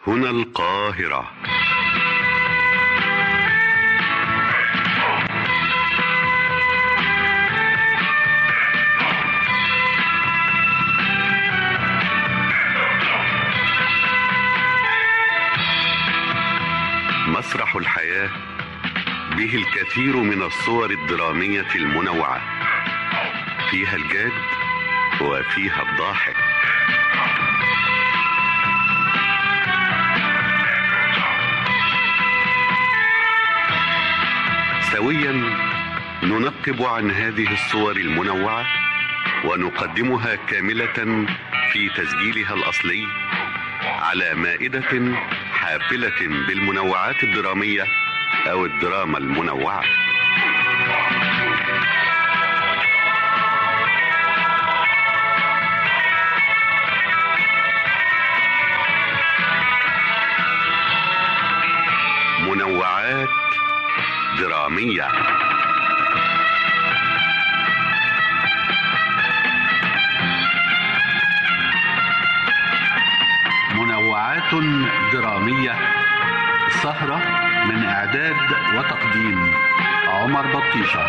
هنا القاهرة مسرح الحياة به الكثير من الصور الدرامية المنوعة فيها الجاد وفيها الضاحك سويا ننقب عن هذه الصور المنوعة ونقدمها كاملة في تسجيلها الأصلي على مائدة حافلة بالمنوعات الدرامية أو الدراما المنوعة منوعات درامية منوعات درامية سهرة من إعداد وتقديم عمر بطيشة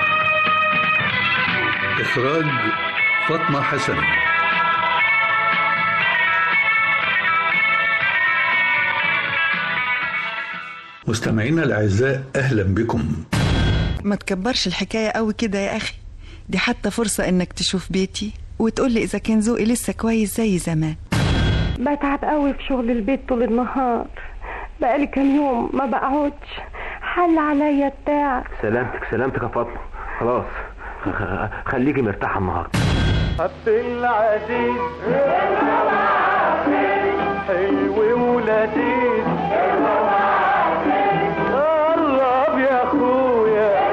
إخراج فاطمة حسن مستمعينا الأعزاء أهلا بكم ما تكبرش الحكاية قوي كده يا أخي دي حتى فرصة إنك تشوف بيتي وتقولي إذا كان ذوقي لسه كويس زي زمان بتعب قوي في شغل البيت طول النهار بقالي كام يوم ما بقعدش حل عليا التاع سلامتك سلامتك يا فاطمه خلاص خ- خليكي مرتاحه النهارده حب العزيز حلو ولذيذ قرب يا اخويا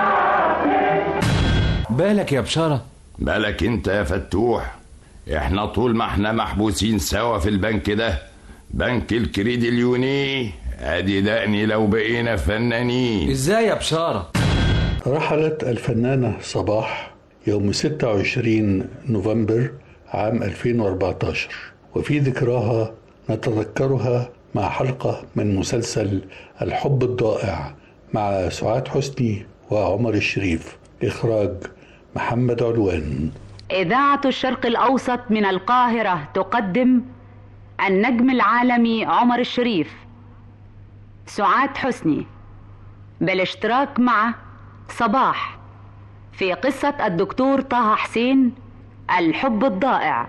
بالك يا بشارة بالك انت يا فتوح احنا طول ما احنا محبوسين سوا في البنك ده بنك الكريدي اليوني ادي دقني لو بقينا فنانين ازاي يا بشارة رحلت الفنانة صباح يوم 26 نوفمبر عام 2014 وفي ذكراها نتذكرها مع حلقة من مسلسل الحب الضائع مع سعاد حسني وعمر الشريف إخراج محمد علوان إذاعة الشرق الأوسط من القاهرة تقدم النجم العالمي عمر الشريف سعاد حسني بالاشتراك مع صباح في قصة الدكتور طه حسين الحب الضائع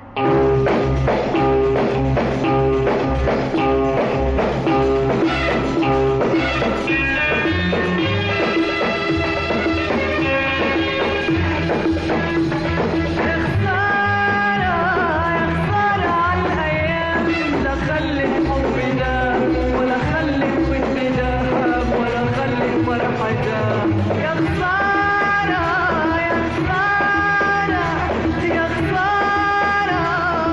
لا خلي الحب ده ولا خلي الود ده ولا خلي الفرح ده يا خسارة يا خسارة يا خسارة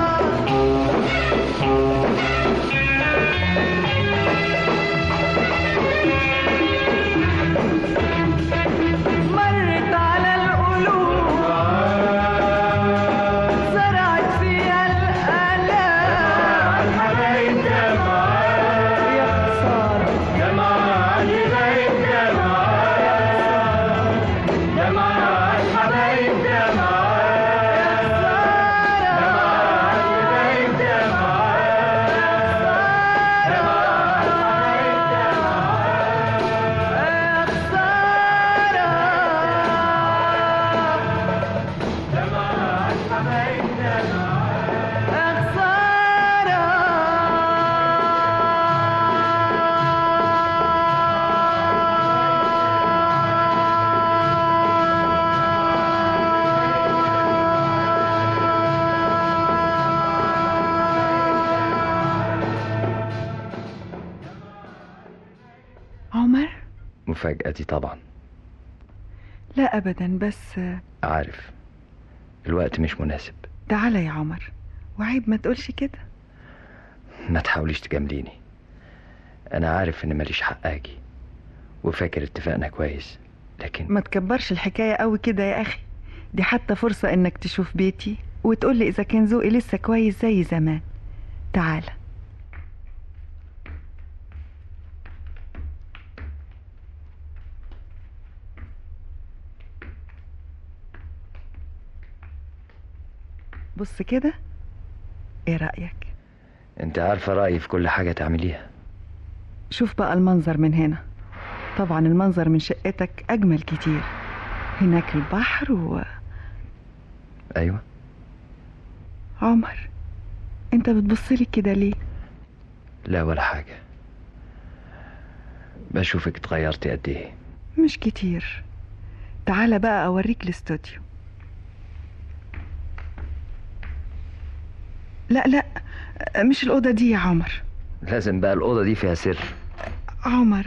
مرت على القلوب زرعت فيها الآلام الحبايب جمعان يا خسارة جمعان الحبايب جمعان جمعان الحبايب جمعان يا خسارة جمعان الحبايب جمعان يا خسارة جمعان الحبايب جمعان يا خسارة عمر مفاجأتي طبعا لا أبدا بس عارف الوقت مش مناسب تعالى يا عمر وعيب ما تقولش كده ما تحاوليش تجامليني انا عارف ان ماليش حق اجي وفاكر اتفاقنا كويس لكن ما تكبرش الحكاية قوي كده يا أخي دي حتى فرصة إنك تشوف بيتي وتقولي إذا كان ذوقي لسه كويس زي زمان تعالى بص كده ايه رأيك انت عارفة رأيي في كل حاجة تعمليها شوف بقى المنظر من هنا طبعا المنظر من شقتك أجمل كتير هناك البحر و ايوه عمر انت بتبصلي كده ليه لا ولا حاجة بشوفك اتغيرتي قد ايه مش كتير تعالى بقى اوريك الاستوديو لا لا مش الأوضة دي يا عمر لازم بقى الأوضة دي فيها سر عمر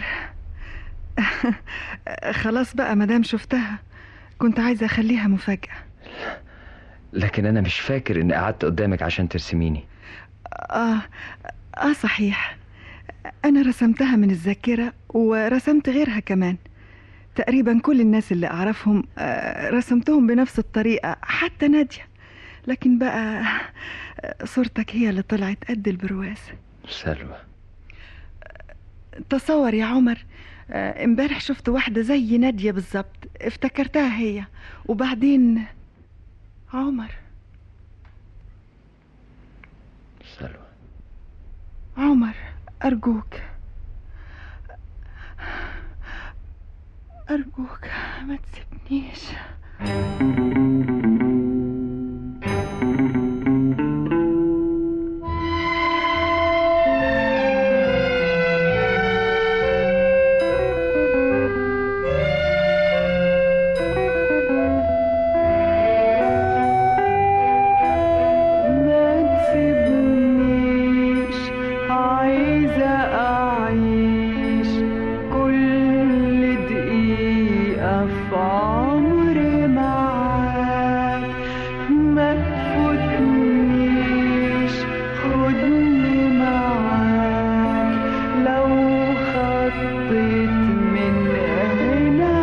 خلاص بقى مدام شفتها كنت عايزة أخليها مفاجأة لكن أنا مش فاكر إني قعدت قدامك عشان ترسميني آه آه صحيح أنا رسمتها من الذاكرة ورسمت غيرها كمان تقريبا كل الناس اللي أعرفهم آه، رسمتهم بنفس الطريقة حتى نادية لكن بقى آه، صورتك هي اللي طلعت قد البرواز سلوى تصور يا عمر آه، امبارح شفت واحدة زي نادية بالظبط افتكرتها هي وبعدين عمر سلوى عمر أرجوك أرجوك ما تسيبنيش ما تسيبنيش عايزة أعيش كل دقيقة في عمري معاك ما تفوتنيش خدني معاك لو خطيت من هنا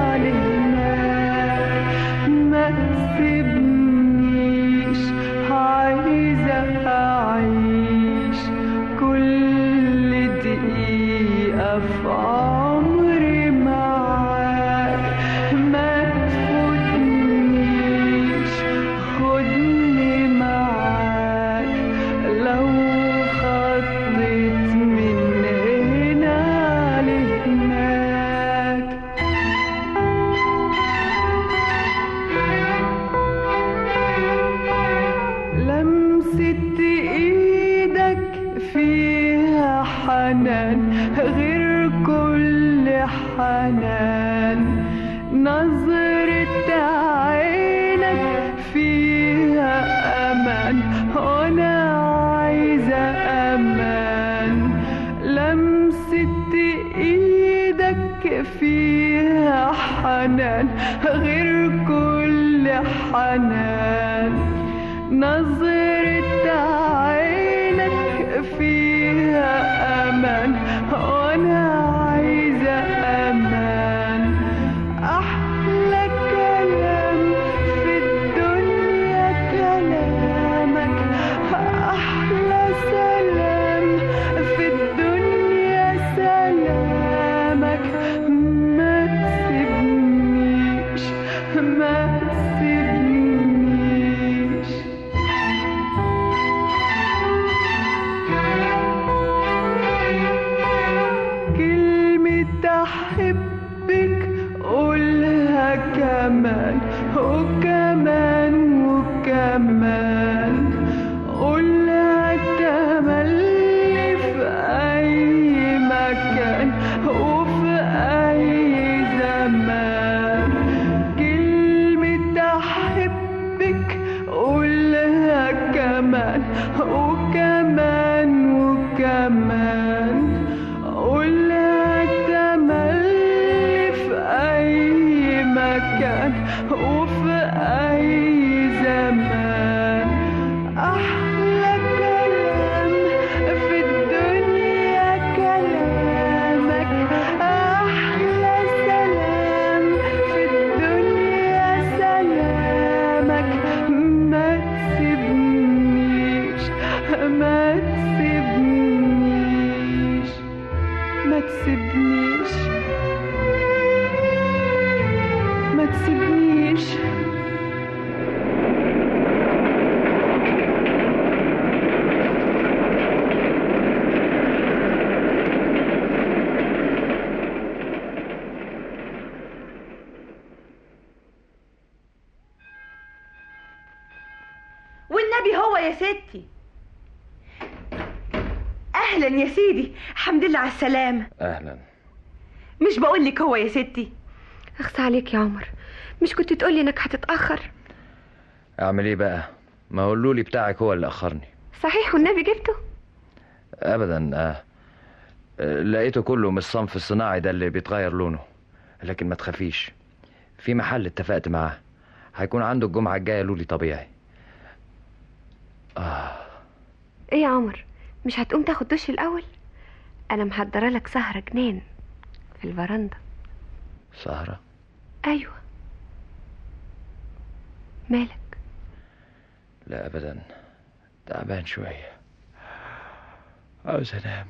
لهناك ما تسيبنيش عايزة أعيش كل دقيقة في عمري معاك ما تفوتنيش خدني معاك لو خطيت من هنا لهناك لمسة ايدك فيها حنان غير كل حنان نظرة عينك فيها امان وانا عايزة امان لمسة ايدك فيها حنان غير كل حنان نظرة عينك فيها أمان وأنا عايزة أمان أحلى كلام في الدنيا كلامك أحلى سلام في الدنيا سلامك ما تسيبنيش ما تسيبنيش كلمة أحبك قولها كمان وكمان وكمان قولها تملي في أي مكان وفي أي زمان كلمة أحبك قولها كمان وكمان وكمان قولها تملي في أي مكان وفي أي زمان أحلى كلام في الدنيا كلامك أحلى سلام في الدنيا سلامك ما تسيبنيش ما تسيبنيش ما تسيبنيش ما تسيبنيش ستي اهلا يا سيدي الحمد لله على السلامه اهلا مش بقول لك هو يا ستي اخص عليك يا عمر مش كنت تقولي انك هتتاخر اعمل ايه بقى ما هو اللولي بتاعك هو اللي اخرني صحيح والنبي جبته ابدا آه. آه، لقيته كله من الصنف الصناعي ده اللي بيتغير لونه لكن ما تخافيش في محل اتفقت معاه هيكون عنده الجمعة الجاية لولي طبيعي آه ايه يا عمر مش هتقوم تاخد دش الاول انا محضره لك سهره جنان في الفرندا سهرة ايوه مالك لا ابدا تعبان شوية عاوز انام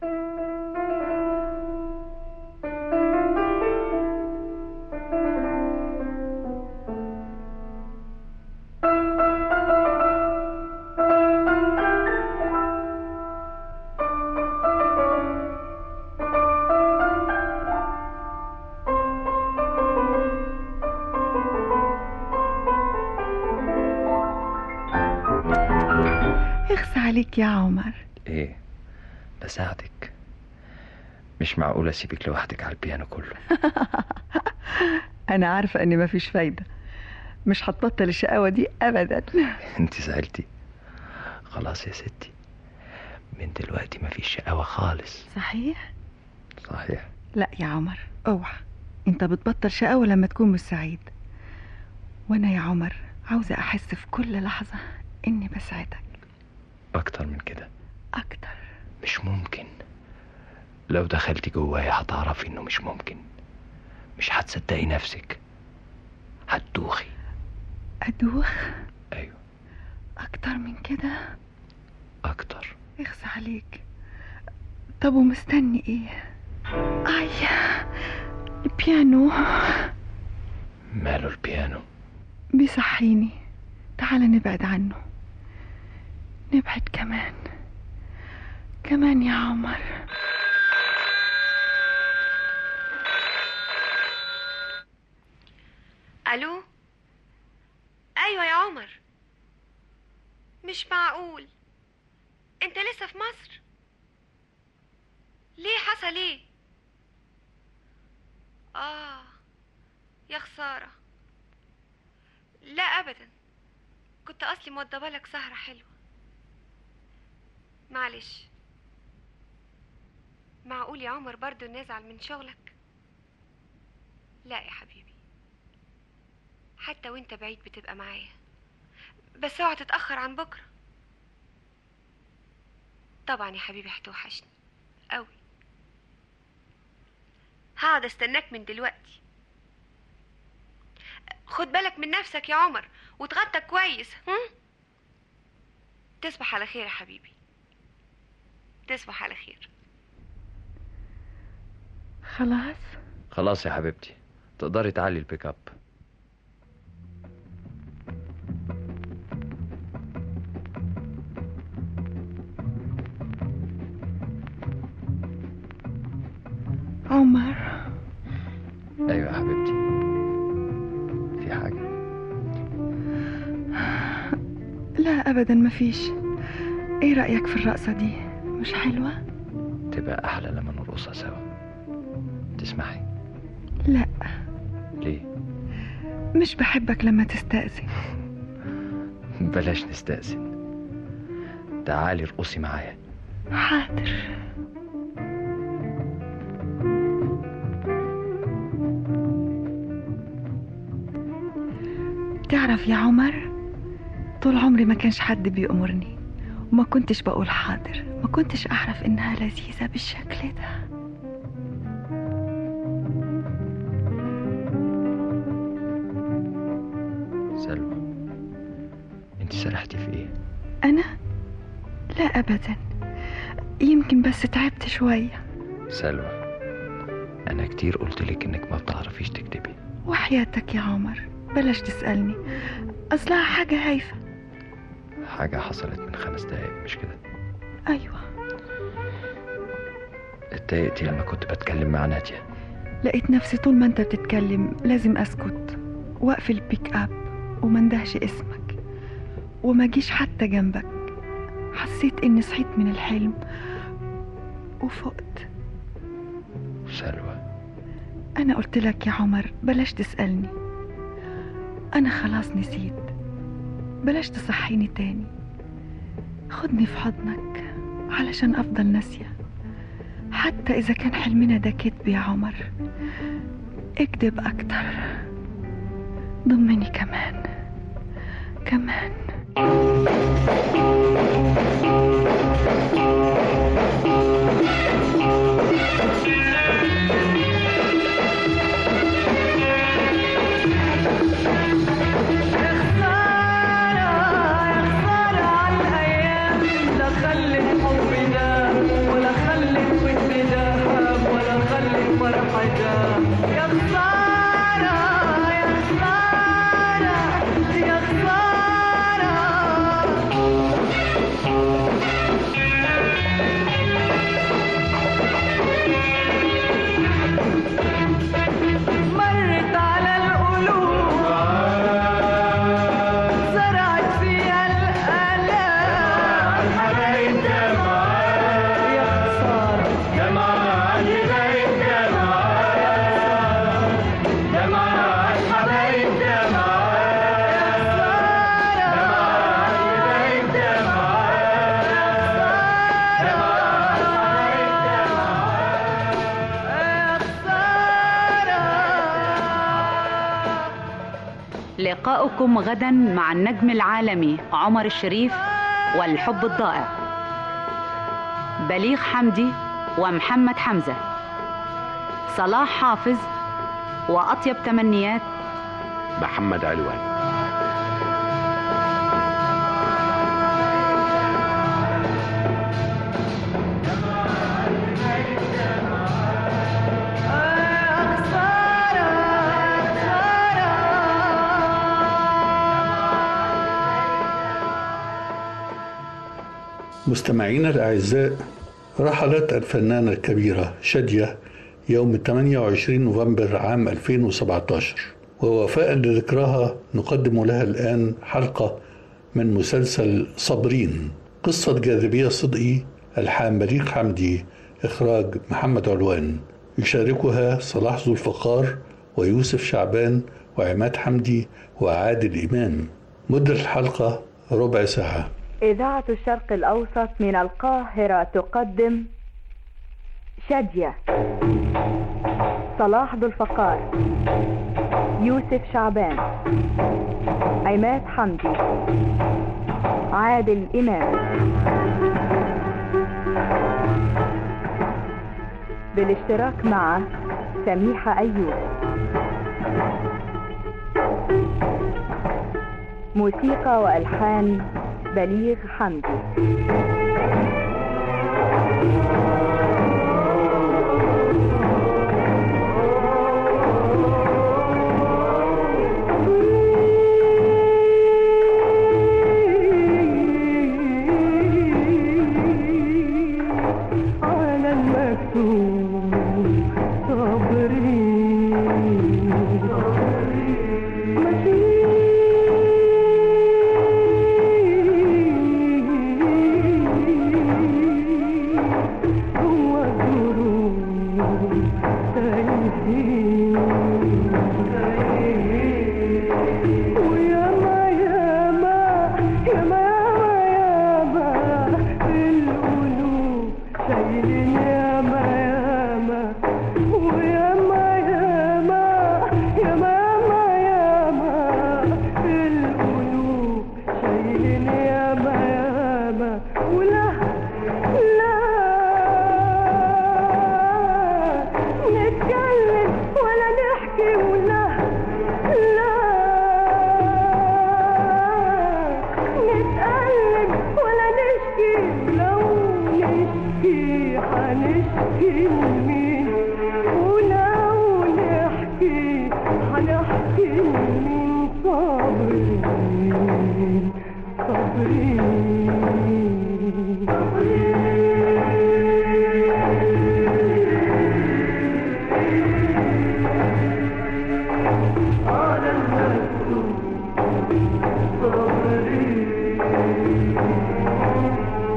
اخس عليك يا عمر ايه بساعدك مش معقول اسيبك لوحدك على البيانو كله انا عارفه ان مفيش فايده مش هتبطل الشقاوه دي ابدا انت زعلتي خلاص يا ستي من دلوقتي مفيش شقاوة خالص صحيح صحيح لا يا عمر اوعى انت بتبطل شقاوه لما تكون مش سعيد وانا يا عمر عاوزه احس في كل لحظه اني بسعدك اكتر من كده اكتر مش ممكن لو دخلتي جوايا هتعرفي انه مش ممكن مش هتصدقي نفسك هتدوخي ادوخ ايوه اكتر من كده اكتر اخس عليك طب ومستني ايه اي البيانو ماله البيانو بيصحيني تعال نبعد عنه نبعد كمان كمان يا عمر الو ايوه يا عمر مش معقول انت لسه في مصر ليه حصل ايه اه يا خساره لا ابدا كنت اصلي موضبه لك سهره حلوه معلش معقول يا عمر برضو نزعل من شغلك لا يا حبيبي حتى وانت بعيد بتبقى معايا بس اوعى تتاخر عن بكره طبعا يا حبيبي هتوحشني قوي هقعد استناك من دلوقتي خد بالك من نفسك يا عمر وتغطى كويس هم؟ تصبح على خير يا حبيبي تصبح على خير خلاص خلاص يا حبيبتي تقدري تعلي البيك اب عمر ايوه يا حبيبتي في حاجة لا ابدا مفيش ايه رايك في الرقصه دي مش حلوه تبقى احلى لما نرقصها سوا تسمحي لا ليه مش بحبك لما تستأذن بلاش نستأذن تعالي ارقصي معايا حاضر تعرف يا عمر طول عمري ما كانش حد بيأمرني وما كنتش بقول حاضر ما كنتش أعرف إنها لذيذة بالشكل ده سلوى انت سرحتي في ايه أنا لا أبدا يمكن بس تعبت شوية سلوى انا كتير قلت لك انك ما بتعرفيش تكتبي وحياتك يا عمر بلاش تسألني أصلها حاجة هايفة حاجة حصلت من خمس دقايق مش كده أيوة اتضايقتي لما كنت بتكلم مع نادية لقيت نفسي طول ما انت بتتكلم لازم اسكت واقفل البيك اب وما اندهش اسمك وما اجيش حتى جنبك حسيت إني صحيت من الحلم وفقت سلوى أنا قلت لك يا عمر بلاش تسألني أنا خلاص نسيت بلاش تصحيني تاني خدني في حضنك علشان أفضل ناسية حتى إذا كان حلمنا ده كذب يا عمر اكذب أكتر ضمني كمان كمان لا خلي الحب ده ولا خلي الود ده ولا خلي الفرح ده يا خسارة يا خسارة يا خسارة مرت على القلوب زرعت فيها الآلام حبايب دمعة يا خسارة دمعة حبايب دمعة دمعة حبايب دمعة حبايب لقاؤكم غدا مع النجم العالمي عمر الشريف والحب الضائع بليغ حمدي ومحمد حمزة صلاح حافظ وأطيب تمنيات محمد علوان مستمعينا الأعزاء رحلت الفنانة الكبيرة شادية يوم 28 نوفمبر عام 2017 ووفاء لذكراها نقدم لها الآن حلقة من مسلسل صابرين قصة جاذبية صدقي ألحان بليغ حمدي إخراج محمد علوان يشاركها صلاح ذو الفقار ويوسف شعبان وعماد حمدي وعادل إمام مدة الحلقة ربع ساعة إذاعة الشرق الأوسط من القاهرة تقدم شادية صلاح ذو الفقار يوسف شعبان عماد حمدي عادل إمام بالاشتراك مع سميحة أيوب موسيقى وألحان بليغ حمدي على المكتوب صبري هو الظروف وياما ياما ياما ياما القلوب شايلين ياما ياما وياما ياما ياما ياما القلوب شايلين ياما ياما ولا لا نتكلم ولا نحكي ولا لا نتقلب ولا نشكي لو نشكي حنشكي لمين ولو نحكي حنحكي لمين صابرين صابرين على المكتوب صابرين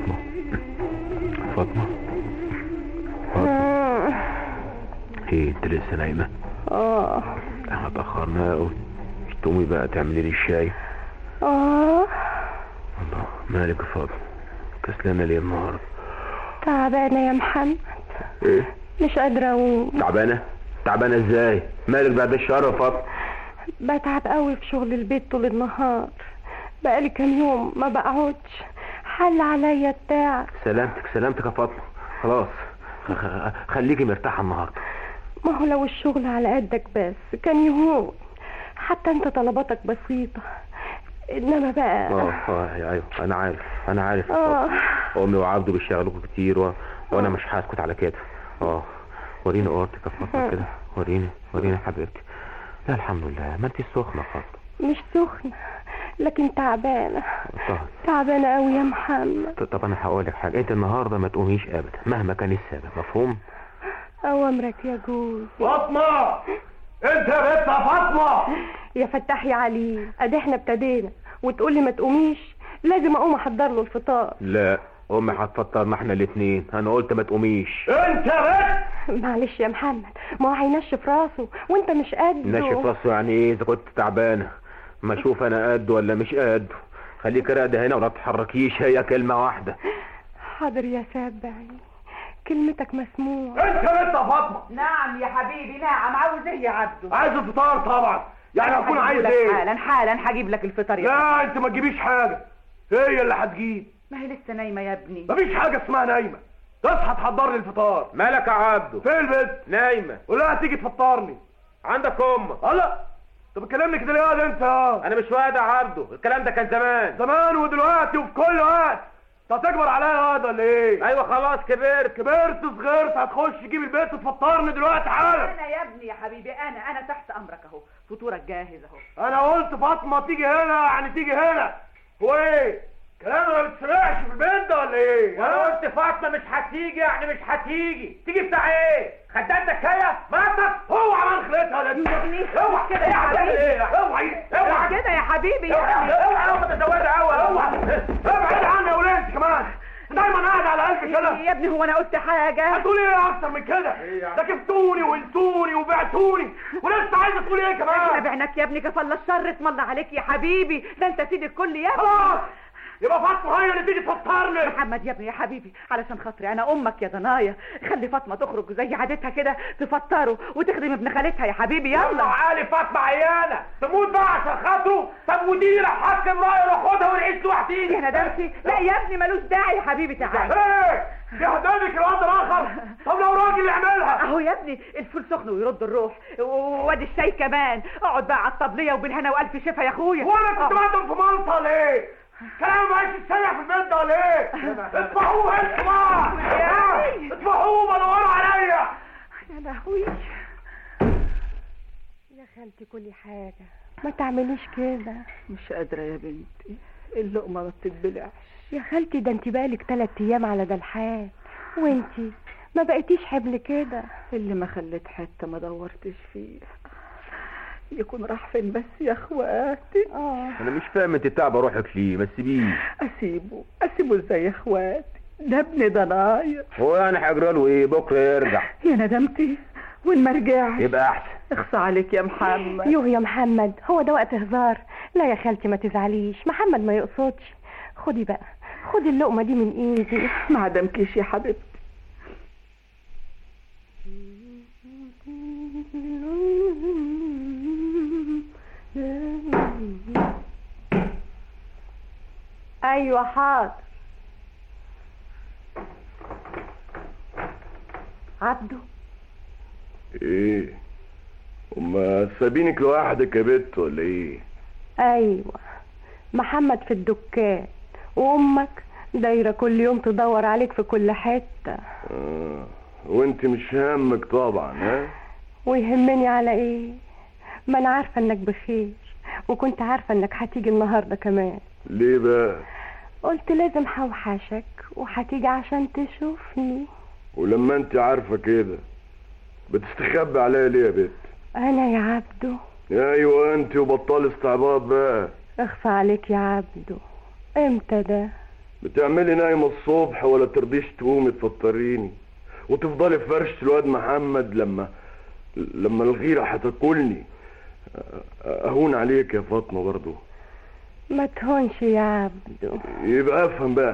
فاطمة فاطمة ايه انت لسه نايمة؟ اه احنا اتأخرنا قوي تقومي بقى تعملي لي الشاي اه الله مالك يا فاطمة كسلانة ليه النهاردة؟ تعبانة يا محمد ايه؟ مش قادرة اقوم تعبانة؟ تعبانة ازاي؟ مالك بعد الشهر يا فاطمة؟ بتعب قوي في شغل البيت طول النهار بقالي كام يوم ما بقعدش حل عليا التعب سلامتك سلامتك يا فاطمة خلاص خ- خ- خليكي مرتاحة النهاردة ما هو لو الشغل على قدك بس كان يهون حتى انت طلباتك بسيطة انما بقى اه اه ايوه انا عارف انا عارف يا اه فاطمة. امي وعبده بيشتغلوا كتير و... وانا مش هسكت على كده اه وريني قورتك يا فاطمة كده وريني وريني يا حبيبتي لا الحمد لله ما انت سخنة يا فاطمة مش سخنة لكن تعبانة طيب تعبانة قوي يا محمد ط- طب انا هقول لك حاجة انت النهاردة ما تقوميش ابدا مهما كان السبب مفهوم اوامرك يا جوز فاطمة انت يا بنت يا فاطمة يا فتاح يا علي ادي احنا ابتدينا وتقول لي ما تقوميش لازم اقوم احضر له الفطار لا امي هتفطرنا احنا الاتنين انا قلت ما تقوميش انت يا بنت معلش يا محمد ما هو هينشف راسه وانت مش قده ناشف راسه يعني ايه اذا كنت تعبانة ما اشوف انا قده ولا مش قده خليك راقدة هنا ولا تتحركيش هي كلمة واحدة حاضر يا سابعي كلمتك مسموعة انت يا بنت يا فاطمة نعم يا حبيبي نعم عاوز ايه يا عبده عايز الفطار طبعا يعني هكون هجيبه عايز لك ايه حالا حالا هجيب لك الفطار يا لا انت ما تجيبيش حاجة هي اللي هتجيب ما هي لسه نايمه يا ابني مفيش حاجة اسمها نايمة تصحى تحضر لي الفطار مالك يا عبده فين البنت نايمة ولا هتيجي تفطرني عندك امك الله طب بتكلمني كده ليه يا انت انا مش واد يا عبده الكلام ده كان زمان زمان ودلوقتي وفي كل وقت انت هتكبر عليا هذا ولا ايه ايوه خلاص كبرت كبرت صغرت هتخش تجيب البيت تفطرني دلوقتي حالا انا يا ابني يا حبيبي انا انا تحت امرك اهو فطورك جاهز اهو انا قلت فاطمه تيجي هنا يعني تيجي هنا هو ايه كلام ما بتسمعش في البيت ده ولا ايه انا قلت فاطمه مش هتيجي يعني مش هتيجي تيجي بتاع ايه خدتك هي مراتك هو عمل خلقتها ده ابني اوعى كده يا هتعمل حبيبي. ايه اوعى اوعى كده يا حبيبي يا اوعى ابني اوعى اوعى تتزوجي اول اوعى ابعد عني يا ولاد انت كمان دايما قاعد على قلبي كده يا ابني هو انا قلت حاجه هتقول ايه اكتر من كده ده كفتوني وانتوني وبعتوني ولسه عايزه تقول ايه احنا كمان بعناك يا ابني كفى الله الشر اسم الله عليك يا حبيبي ده انت سيد الكل يا ابني خلاص يبقى فاطمه هي اللي تيجي تفطرني محمد يا ابني يا حبيبي علشان خاطري انا امك يا ضنايا خلي فاطمه تخرج زي عادتها كده تفطره وتخدم ابن خالتها يا حبيبي يلا يلا عالي فاطمه عيانه تموت بقى عشان خاطره طب ودي حكم رايه ناخدها ونعيش لوحدينا يا ندمتي لا يا ابني ملوش داعي يا حبيبي تعالى ايه دي هدادك الواد الاخر طب لو راجل يعملها اهو يا ابني الفول سخن ويرد الروح و- وادي الشاي كمان اقعد بقى على الطبليه وبالهنا والف شفا يا اخويا وانا كنت آه. مقدم في مالطا ليه كلام ما عايش السنة في البيت ده ولا ايه اطفحوه انتوا بقى اطفحوه بدوروا عليا يا لهوي يا خالتي كل حاجة ما تعمليش كده مش قادره يا بنتي اللقمه ما بتتبلعش يا خالتي ده انت بقالك تلات ايام على ده الحال وانتي ما بقيتيش حبل كده اللي ما خليت حته ما دورتش فيه يكون راح فين بس يا اخواتي اه انا مش فاهم انت تعبه روحك ليه ما تسيبيه اسيبه اسيبه ازاي يا اخواتي ده ابن ضنايا هو يعني هيجرى له ايه بكره يرجع يا ندمتي وين ما رجعش يبقى احسن اخصى عليك يا محمد يوه يا محمد هو ده وقت هزار لا يا خالتي ما تزعليش محمد ما يقصدش خدي بقى خدي اللقمة دي من ايدي ما عدمكيش يا حبيبتي ايوه حاضر عبده ايه هما سابينك لوحدك يا بت ولا ايه ايوه محمد في الدكان وامك دايره كل يوم تدور عليك في كل حته آه. وانت مش همك طبعا ها ويهمني على ايه ما انا عارفه انك بخير وكنت عارفه انك هتيجي النهارده كمان ليه بقى قلت لازم هوحشك وهتيجي عشان تشوفني ولما انت عارفه كده بتستخبي عليا ليه يا بت انا يا عبده ايوه انت وبطال استعباط بقى اخفى عليك يا عبده امتى ده بتعملي نايمة الصبح ولا ترضيش تقومي تفطريني وتفضلي في فرشة الواد محمد لما لما الغيرة هتاكلني اهون عليك يا فاطمة برضو ما تهونش يا عبدو يبقى افهم بقى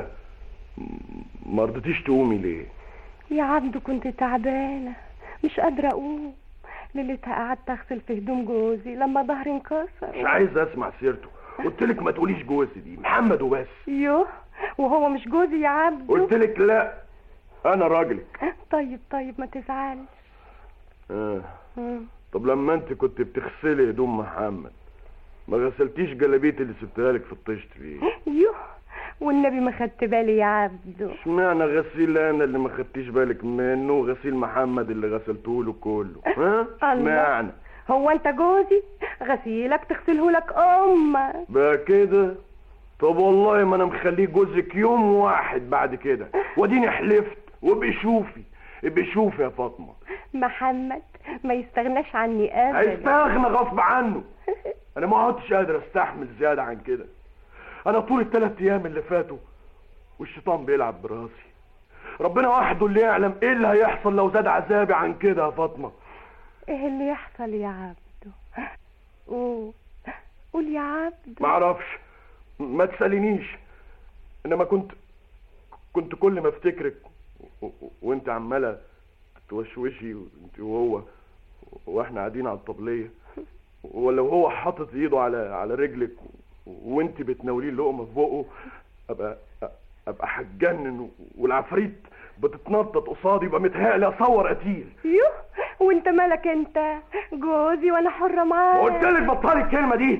ما رضيتيش تقومي ليه يا عبدو كنت تعبانة مش قادرة أقوم ليلتها قعدت أغسل في هدوم جوزي لما ظهري انكسر مش عايز اسمع سيرته قلت لك ما تقوليش جوزي دي محمد وبس يوه وهو مش جوزي يا عبدو قلت لك لا انا راجلك طيب طيب ما تزعلش آه. مم. طب لما انت كنت بتغسلي هدوم محمد ما غسلتيش جلابيتي اللي سبتها لك في الطشت ليه يوه والنبي ما خدت بالي يا عبدو اشمعنى غسيل انا اللي ما خدتيش بالك منه وغسيل محمد اللي غسلته له كله ها اشمعنى هو انت جوزي غسيلك تغسله لك امك بقى كده طب والله ما انا مخليه جوزك يوم واحد بعد كده واديني حلفت وبشوفي بشوفي يا فاطمه محمد ما يستغناش عني ابدا هيستغنى غصب عنه انا ما عدتش قادر استحمل زياده عن كده انا طول الثلاث ايام اللي فاتوا والشيطان بيلعب براسي ربنا وحده اللي يعلم ايه اللي هيحصل لو زاد عذابي عن كده يا فاطمه ايه اللي يحصل يا عبدو قول قول يا عبدو معرفش ما تسالينيش انما كنت كنت كل ما افتكرك و- و- وانت عماله توشوشي انت وهو واحنا قاعدين على الطبليه ولا هو حاطط ايده على على رجلك وانت بتناوليه اللقمه في بقه ابقى ابقى هتجنن والعفريت بتتنطط قصادي يبقى متهيألي اصور قتيل يوه وانت مالك انت جوزي وانا حرة معاك قلت لك بطلي الكلمه دي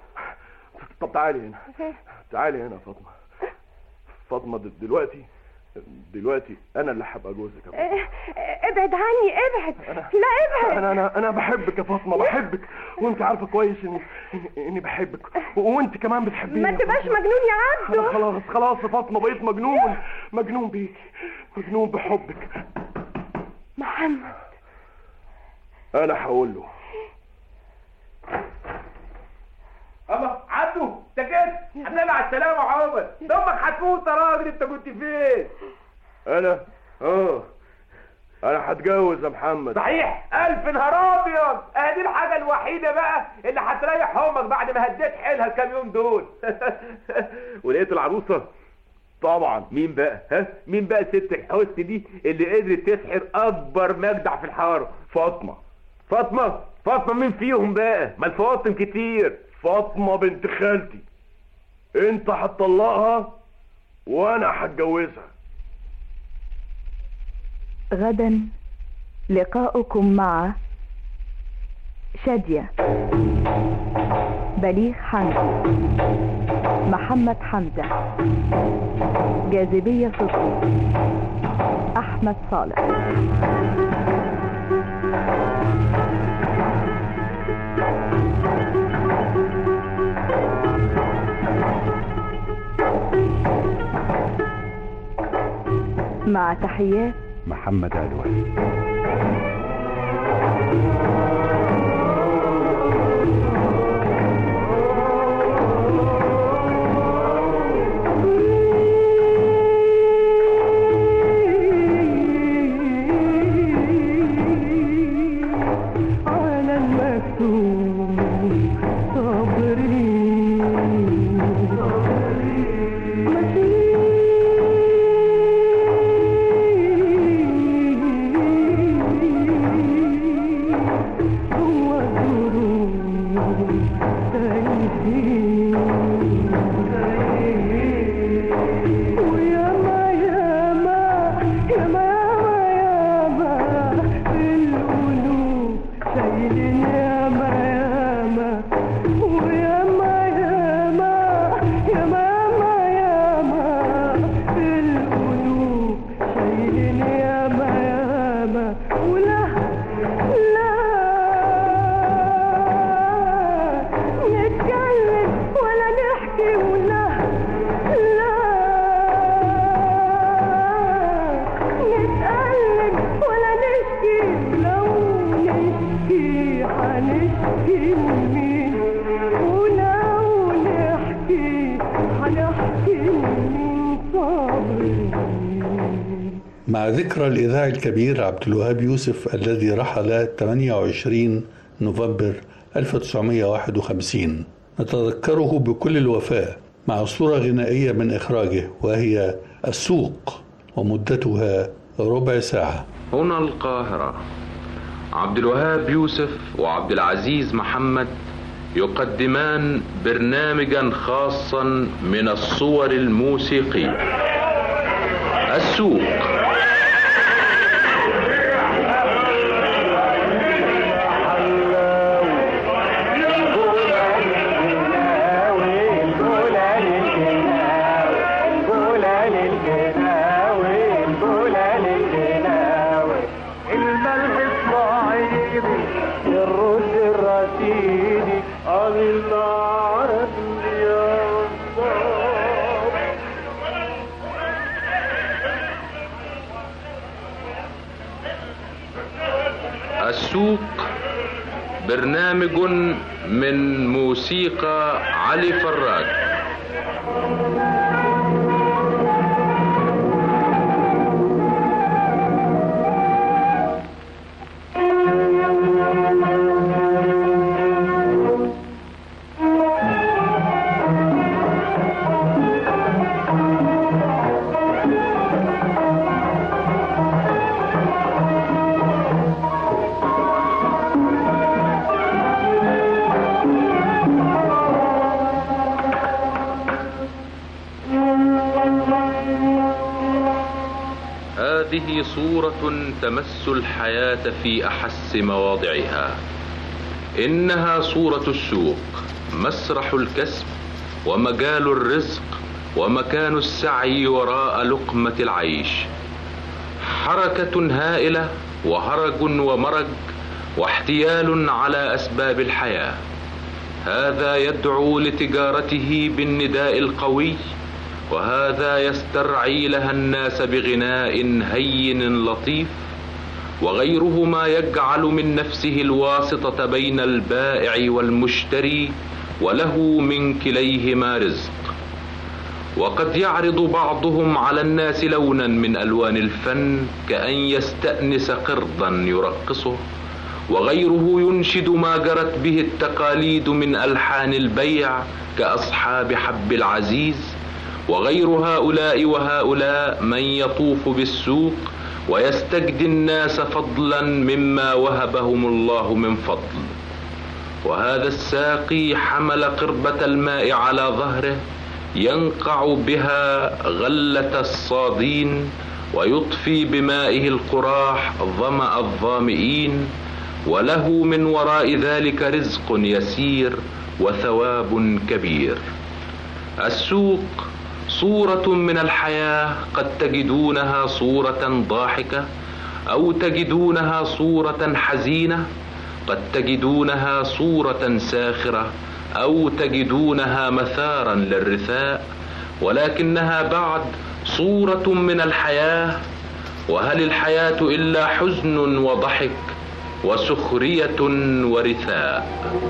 طب تعالي هنا تعالي هنا يا فاطمه فاطمه د- دلوقتي دلوقتي انا اللي هبقى جوزك يا فاطمة. اه، اه، ابعد عني ابعد لا ابعد انا انا انا بحبك يا فاطمه بحبك وانت عارفه كويس اني إني- اني بحبك وانت كمان بتحبيني ما يا تبقاش فاطمة. مجنون يا عبدو انا خلاص خلاص يا فاطمه بقيت مجنون مجنون بيكي مجنون بحبك محمد انا هقول له الله عبده انت كده النبي على السلامه يا عمر دمك هتموت يا راجل انت كنت فين انا اه انا هتجوز يا محمد صحيح الف نهار ابيض ادي الحاجه الوحيده بقى اللي هتريح امك بعد ما هديت حيلها الكام يوم دول ولقيت العروسه طبعا مين بقى ها مين بقى ست الحسن دي اللي قدرت تسحر اكبر مجدع في الحاره فاطمه فاطمه فاطمه مين فيهم بقى ما الفواطم كتير فاطمه بنت خالتي انت هتطلقها وانا هتجوزها غدا لقاؤكم مع شادية بليغ حمدي محمد حمزة جاذبية صدقي أحمد صالح مع تحيات محمد علوان على المكتوب صبري هو مع ذكرى الإذاعي الكبير عبد الوهاب يوسف الذي رحل 28 نوفمبر 1951 نتذكره بكل الوفاء مع صورة غنائية من إخراجه وهي السوق ومدتها ربع ساعة هنا القاهرة عبد الوهاب يوسف وعبد العزيز محمد يقدمان برنامجا خاصا من الصور الموسيقية السوق السوق برنامج من موسيقى علي فراج هذه صورة تمس الحياة في أحس مواضعها إنها صورة السوق مسرح الكسب ومجال الرزق ومكان السعي وراء لقمة العيش حركة هائلة وهرج ومرج واحتيال على أسباب الحياة هذا يدعو لتجارته بالنداء القوي وهذا يسترعي لها الناس بغناء هين لطيف وغيرهما يجعل من نفسه الواسطة بين البائع والمشتري وله من كليهما رزق وقد يعرض بعضهم على الناس لونا من ألوان الفن كأن يستأنس قرضا يرقصه وغيره ينشد ما جرت به التقاليد من ألحان البيع كأصحاب حب العزيز وغير هؤلاء وهؤلاء من يطوف بالسوق ويستجدي الناس فضلا مما وهبهم الله من فضل وهذا الساقي حمل قربة الماء على ظهره ينقع بها غلة الصادين ويطفي بمائه القراح ظمأ الظامئين وله من وراء ذلك رزق يسير وثواب كبير السوق صورة من الحياة قد تجدونها صورة ضاحكة أو تجدونها صورة حزينة قد تجدونها صورة ساخرة أو تجدونها مثارا للرثاء ولكنها بعد صورة من الحياة وهل الحياة إلا حزن وضحك وسخرية ورثاء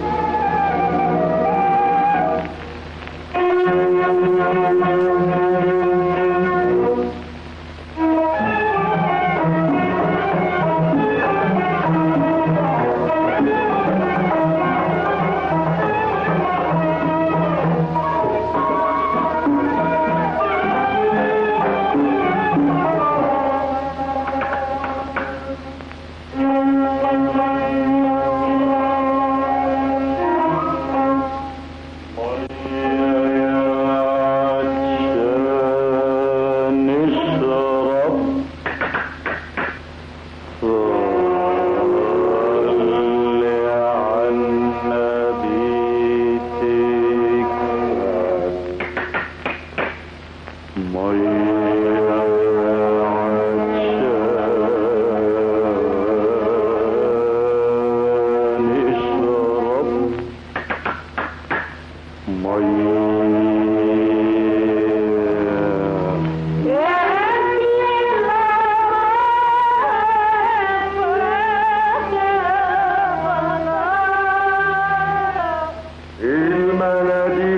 المناديل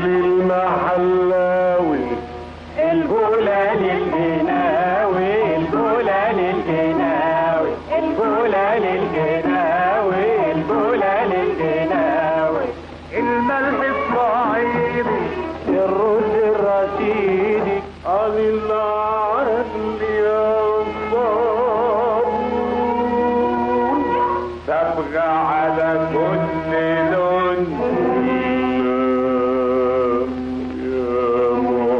المحلاوي الجولة للجناوي الجولة العدل يا صابون تبغى على كل لون يا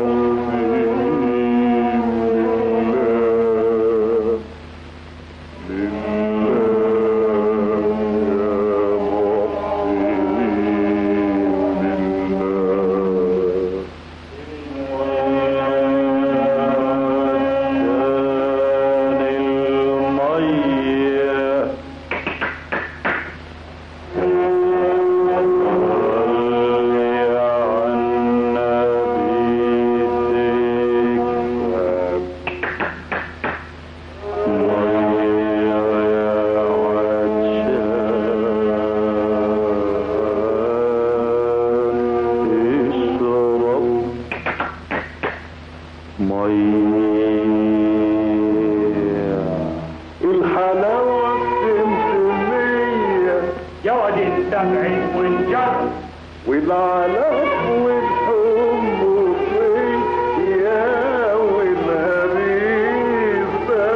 الحلاوة السمسمية يقعد السبع والجر والعلف والحب واليا والهريسة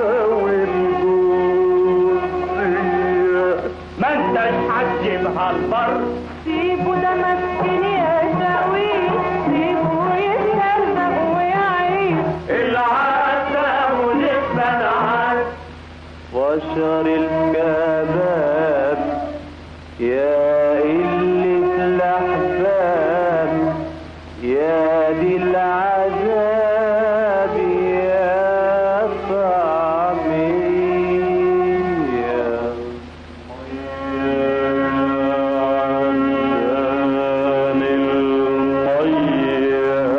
والجوزية ما انتش حجبها البر سيبه ده مسكين يا شاويش سيبه يتهرب ويعيش العسى ونسبة العسى وشر الكباب يا قلة الأحباب يا دي العذاب يا طعمين يا عشان المية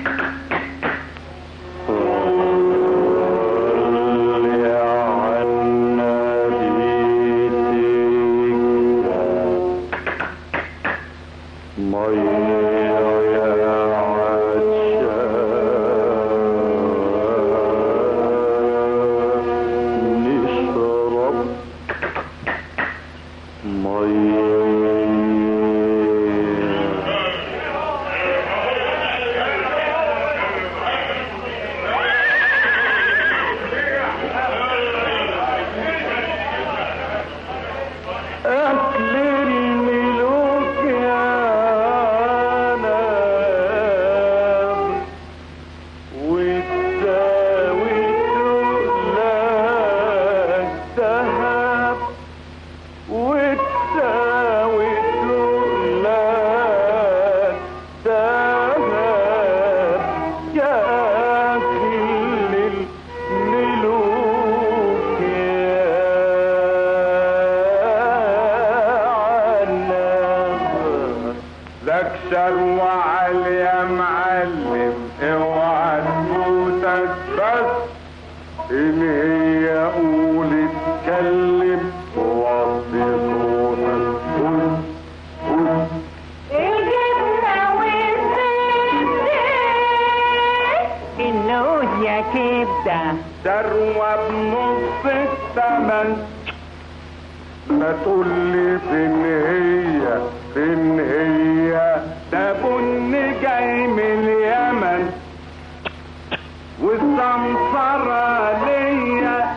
أكل الملوك يا نام وتساوي تقلك ذهب وتساوي تقلك ذهب يا أكل الملوك لك شروع علي يا معلم اوعى تفوتك بس ان هي قول اتكلم ووطي صوتك قول قول الجبنة والزيت النوز يا كبدة ثروة بنص الثمن ما تقولي فين هي فين هي ده بن جاي من اليمن والسمسرة ليا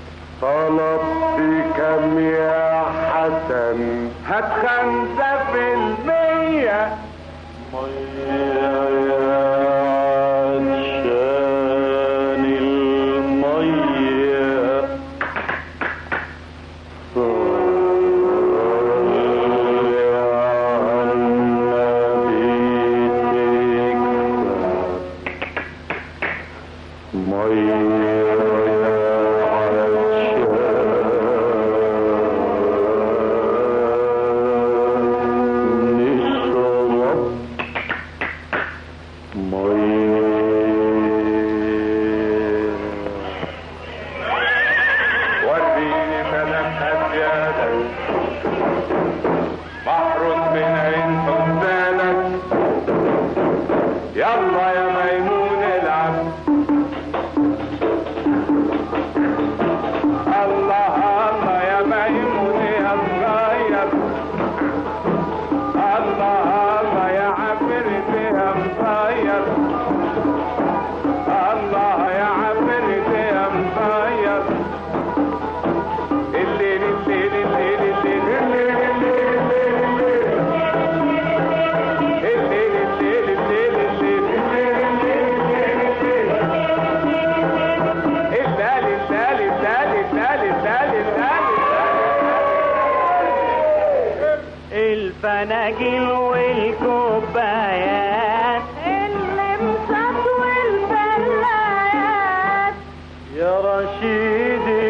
طلبت كم يا حسن هات خمسة في المية مية يا عطشان المية وريني ملك أسيادك بحر من عين حسانك يلا يا ميمون العب والفناجيل والكوبايات اللمسات والبلايات يا رشيدي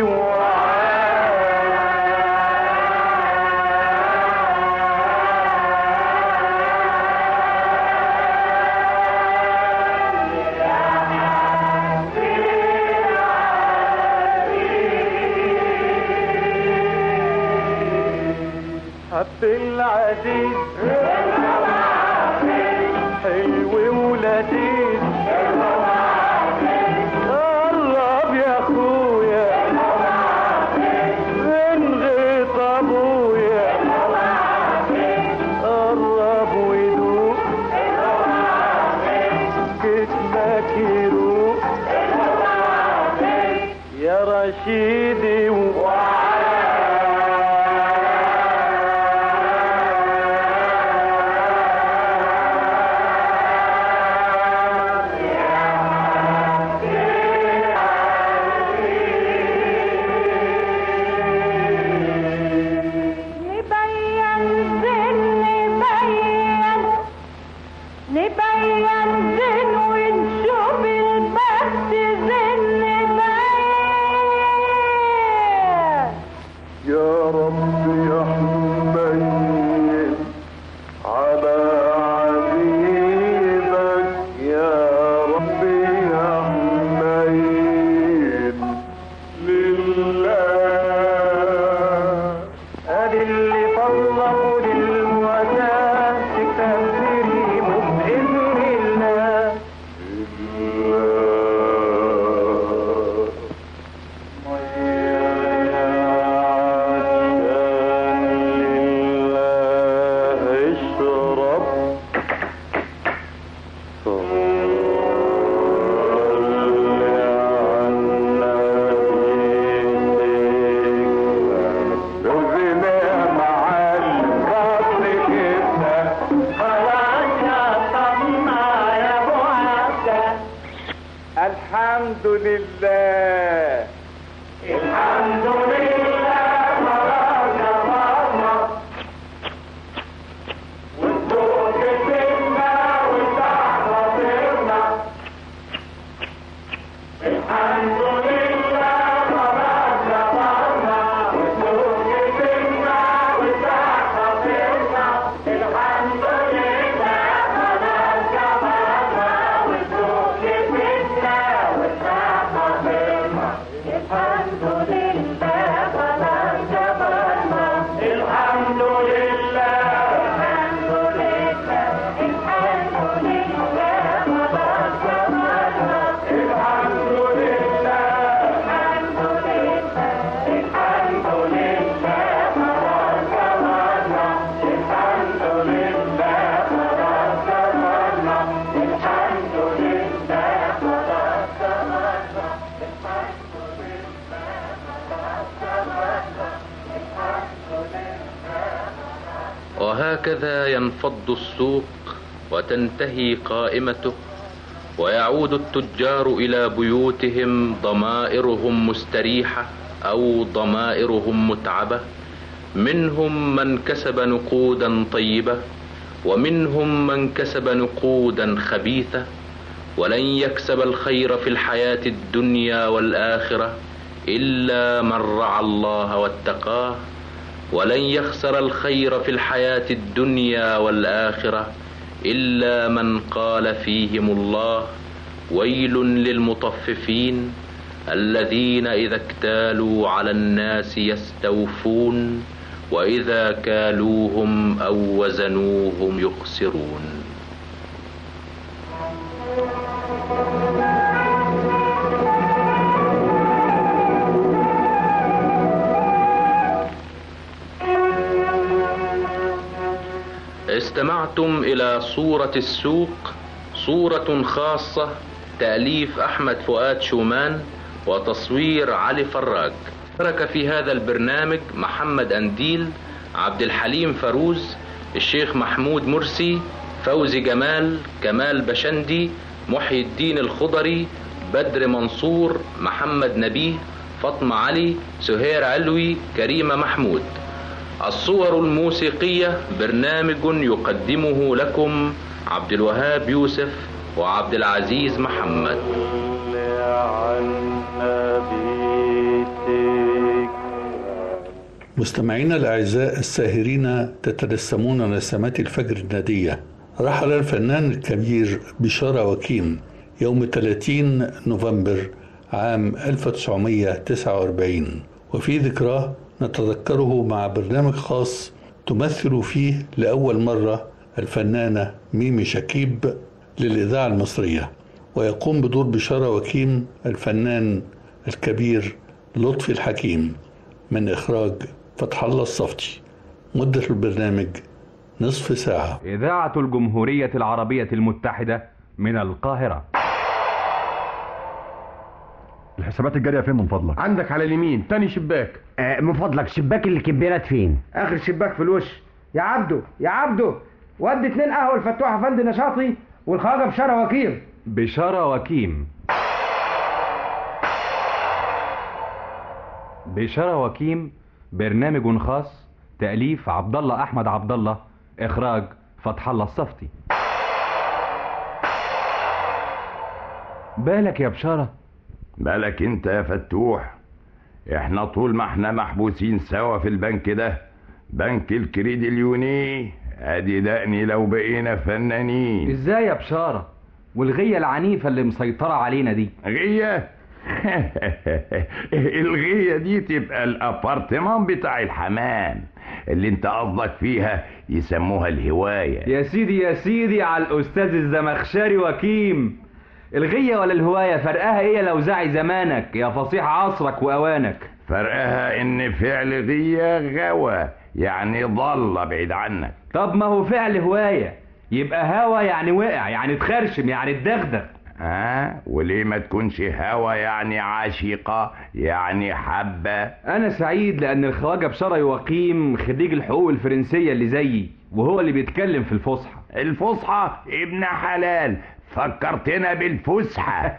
عبد العزيز حلو ولذيذ قرب يا اخويا من غيط ابويا قرب ودوق جسمك يروق يا رشيدي نبين زين نبين نبين زين ونشوف البخت زين نبين يا رب يا حنين على عبيدك يا رب يا حنين لله ادي اللي طلبوا للوفاة تكفرهم بإذن الله اشرب الحمد لله الحمد لله خلاص يا ماما والدور كسبنا والتحت صرنا الحمد لله خلاص يا ماما والدور كسبنا والتحت صرنا الحمد لله خلاص يا ماما والدور كسبنا والتحت صرنا الحمد لله خلاص يا ماما الحمد لله الحمد لله الحمد لله خلاص يا ماما الحمد لله الحمد لله الحمد لله خلاص يا ماما الحمد لله خلاص يا ماما الحمد لله خلاص يا ماما وهكذا ينفض السوق وتنتهي قائمته ويعود التجار الى بيوتهم ضمائرهم مستريحه او ضمائرهم متعبه منهم من كسب نقودا طيبه ومنهم من كسب نقودا خبيثه ولن يكسب الخير في الحياه الدنيا والاخره الا من رعى الله واتقاه ولن يخسر الخير في الحياه الدنيا والاخره الا من قال فيهم الله ويل للمطففين الذين اذا اكتالوا على الناس يستوفون واذا كالوهم او وزنوهم يخسرون استمعتم الى صورة السوق صورة خاصة تأليف احمد فؤاد شومان وتصوير علي فراج شارك في هذا البرنامج محمد انديل عبد الحليم فاروز الشيخ محمود مرسي فوزي جمال كمال بشندي محي الدين الخضري بدر منصور محمد نبيه فاطمة علي سهير علوي كريمة محمود الصور الموسيقية برنامج يقدمه لكم عبد الوهاب يوسف وعبد العزيز محمد مستمعينا الأعزاء الساهرين تتلسمون نسمات الفجر النادية رحل الفنان الكبير بشارة وكيم يوم 30 نوفمبر عام 1949 وفي ذكراه نتذكره مع برنامج خاص تمثل فيه لأول مرة الفنانة ميمي شكيب للإذاعة المصرية ويقوم بدور بشارة وكيم الفنان الكبير لطفي الحكيم من إخراج فتح الله الصفتي مدة البرنامج نصف ساعة إذاعة الجمهورية العربية المتحدة من القاهرة الحسابات الجارية فين من فضلك؟ عندك على اليمين تاني شباك آه من فضلك شباك الكبيرات فين؟ اخر شباك في الوش يا عبده يا عبده ودي اتنين قهوه الفتوح افندي نشاطي والخواجه بشاره وكيل بشارة وكيم بشارة وكيم برنامج خاص تأليف عبد الله أحمد عبد الله إخراج فتح الله الصفتي بالك يا بشارة بالك انت يا فتوح احنا طول ما احنا محبوسين سوا في البنك ده بنك الكريدي اليوني ادي دقني لو بقينا فنانين ازاي يا بشارة والغية العنيفة اللي مسيطرة علينا دي غية الغية دي تبقى الابارتمان بتاع الحمام اللي انت قصدك فيها يسموها الهواية يا سيدي يا سيدي على الأستاذ الزمخشري وكيم الغية ولا الهواية فرقها ايه لو زعي زمانك يا فصيح عصرك وأوانك فرقها ان فعل غية غوى يعني ضل بعيد عنك طب ما هو فعل هواية يبقى هوا يعني وقع يعني اتخرشم يعني اتدغدغ ها وليه ما تكونش هوا يعني عاشقة يعني حبة انا سعيد لان الخواجة بشارة يقيم خريج الحقوق الفرنسية اللي زيي وهو اللي بيتكلم في الفصحى الفصحى ابن حلال فكرتنا بالفسحة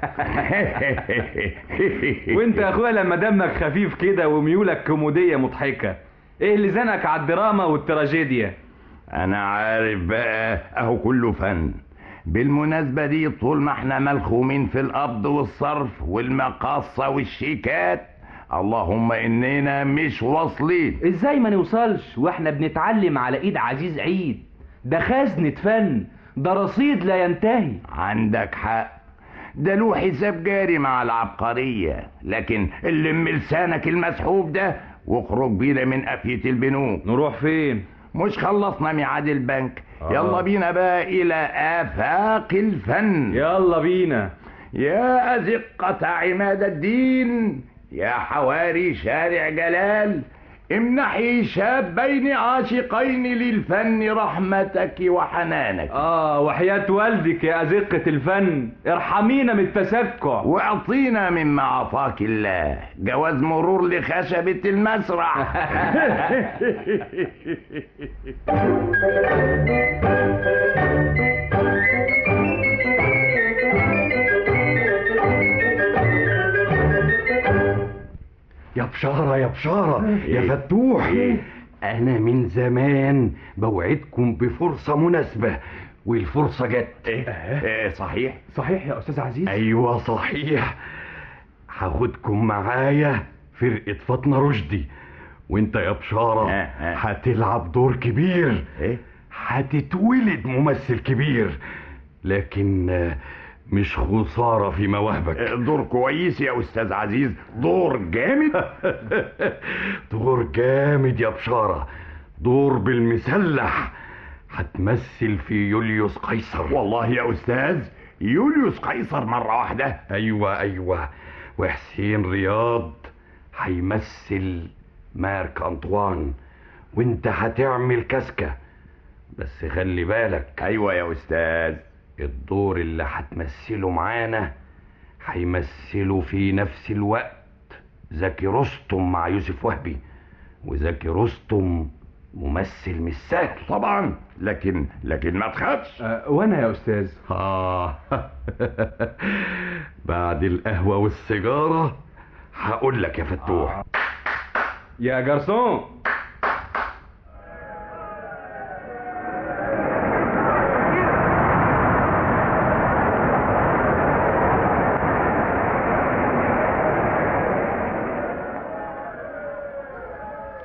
وانت يا اخويا لما دمك خفيف كده وميولك كوميدية مضحكة ايه اللي زنك على الدراما والتراجيديا انا عارف بقى اهو كله فن بالمناسبة دي طول ما احنا ملخومين في القبض والصرف والمقاصة والشيكات اللهم اننا مش واصلين ازاي ما نوصلش واحنا بنتعلم على ايد عزيز عيد ده خزنة فن ده رصيد لا ينتهي عندك حق ده له حساب جاري مع العبقرية لكن اللي لسانك المسحوب ده واخرج بينا من قفية البنوك نروح فين مش خلصنا ميعاد البنك آه. يلا بينا بقى الى افاق الفن يلا بينا يا ازقة عماد الدين يا حواري شارع جلال امنحي شابين عاشقين للفن رحمتك وحنانك اه وحياة والدك يا أزقة الفن ارحمينا من التسكع واعطينا مما اعطاك الله جواز مرور لخشبة المسرح يا بشارة يا بشارة يا فتوح أنا من زمان بوعدكم بفرصة مناسبة والفرصة جت إيه صحيح صحيح يا أستاذ عزيز أيوة صحيح هاخدكم معايا فرقة فاطمة رشدي وانت يا بشارة هتلعب دور كبير هتتولد ممثل كبير لكن آه، مش خسارة في مواهبك دور كويس يا استاذ عزيز دور جامد دور جامد يا بشارة دور بالمسلح هتمثل في يوليوس قيصر والله يا استاذ يوليوس قيصر مرة واحدة ايوه ايوه وحسين رياض هيمثل مارك انطوان وانت هتعمل كاسكة بس خلي بالك ايوه يا استاذ الدور اللي هتمثله معانا هيمثله في نفس الوقت زكي رستم مع يوسف وهبي وزكي رستم ممثل مش سهل طبعا لكن لكن ما تخافش أه وانا يا استاذ اه بعد القهوة والسيجارة هقول لك يا فتوح يا جرسون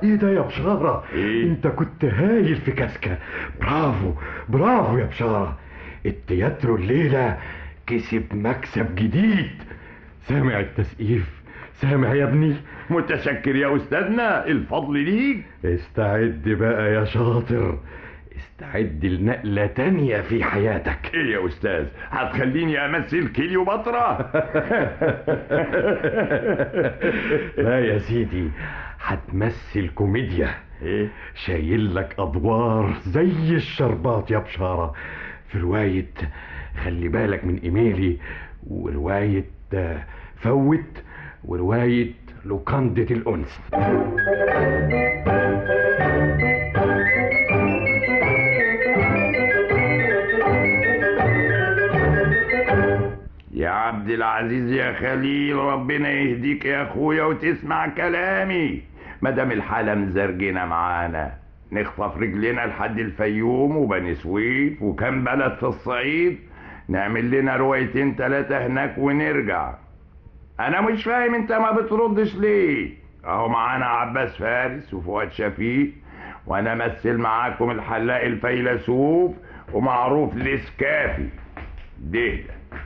ايه ده يا بشارة إيه؟ انت كنت هايل في كاسكا برافو برافو يا بشارة التياترو الليلة كسب مكسب جديد سامع التسقيف سامع يا ابني متشكر يا استاذنا الفضل ليك استعد بقى يا شاطر استعد لنقلة تانية في حياتك ايه يا استاذ هتخليني امثل كليوباترا لا يا سيدي هتمثل كوميديا ايه شايل لك ادوار زي الشربات يا بشارة في رواية خلي بالك من ايميلي ورواية آه، فوت ورواية لوكاندة الأنس يا عبد العزيز يا خليل ربنا يهديك يا اخويا وتسمع كلامي مادام الحالة مزرجنة معانا نخطف رجلنا لحد الفيوم وبني سويف وكم بلد في الصعيد نعمل لنا روايتين تلاتة هناك ونرجع انا مش فاهم انت ما بتردش ليه اهو معانا عباس فارس وفؤاد شفيق وانا امثل معاكم الحلاق الفيلسوف ومعروف الاسكافي ده ده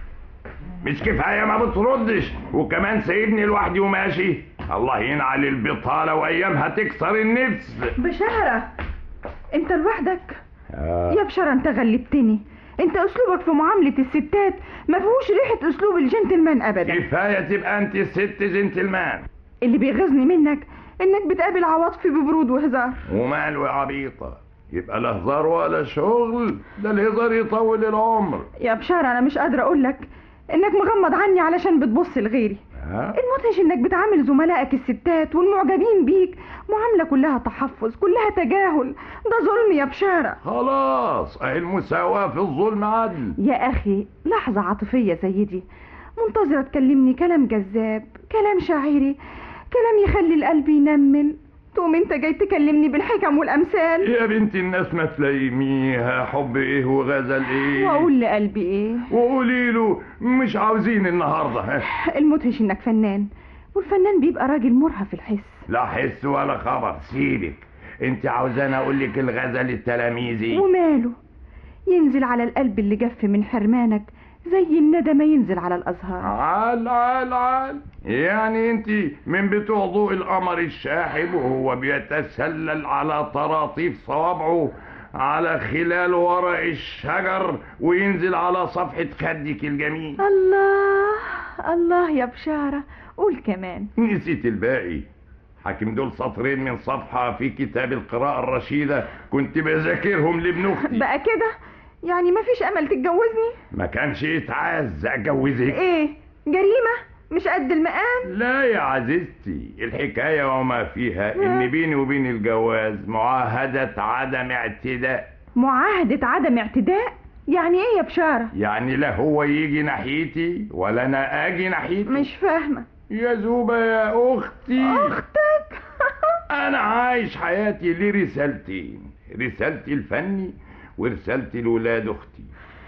مش كفايه ما بتردش وكمان سايبني لوحدي وماشي الله ينعل البطاله وايامها تكسر النفس بشارة انت لوحدك آه. يا بشارة انت غلبتني انت اسلوبك في معاملة الستات ما فيهوش ريحة اسلوب الجنتلمان ابدا كفايه تبقى انت ست جنتلمان اللي بيغيظني منك انك بتقابل عواطفي ببرود وهزار وماله يا عبيطه يبقى لا هزار ولا شغل ده الهزار يطول العمر يا بشارة انا مش قادرة اقولك انك مغمض عني علشان بتبص لغيري ها؟ المدهش انك بتعامل زملائك الستات والمعجبين بيك معاملة كلها تحفظ كلها تجاهل ده ظلم يا بشارة خلاص اهي المساواه في الظلم عدل يا اخي لحظة عاطفية زي دي منتظرة تكلمني كلام جذاب كلام شاعري كلام يخلي القلب ينمل تقوم انت جاي تكلمني بالحكم والامثال يا بنت الناس ما تلاقيميها حب ايه وغزل ايه واقول لقلبي ايه وقولي له مش عاوزين النهارده ها؟ المدهش انك فنان والفنان بيبقى راجل مرهف الحس لا حس ولا خبر سيبك انت عاوزاني اقول لك الغزل التلاميذي وماله ينزل على القلب اللي جف من حرمانك زي الندى ما ينزل على الازهار عال عال عال يعني انت من بتوع ضوء القمر الشاحب وهو بيتسلل على طراطيف صوابعه على خلال ورق الشجر وينزل على صفحة خدك الجميل الله الله يا بشارة قول كمان نسيت الباقي حاكم دول سطرين من صفحة في كتاب القراءة الرشيدة كنت بذاكرهم لابن أختي بقى كده يعني مفيش امل تتجوزني ما كانش يتعز أجوزك ايه جريمة مش قد المقام لا يا عزيزتي الحكاية وما فيها إن بيني وبين الجواز معاهدة عدم اعتداء معاهدة عدم اعتداء يعني ايه يا بشارة يعني لا هو يجي ناحيتي ولا أنا أجي ناحيته مش فاهمة يا زوبة يا أختي أختك أنا عايش حياتي لرسالتين رسالتي الفني ورسالتي لولاد أختي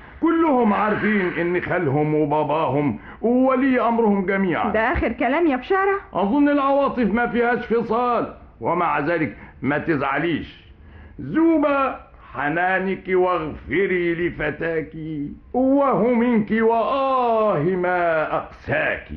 كلهم عارفين إن خالهم وباباهم وولي أمرهم جميعا ده آخر كلام يا بشارة أظن العواطف ما فيهاش فصال ومع ذلك ما تزعليش زوبة حنانك واغفري لفتاك وهو منك وآه ما أقساك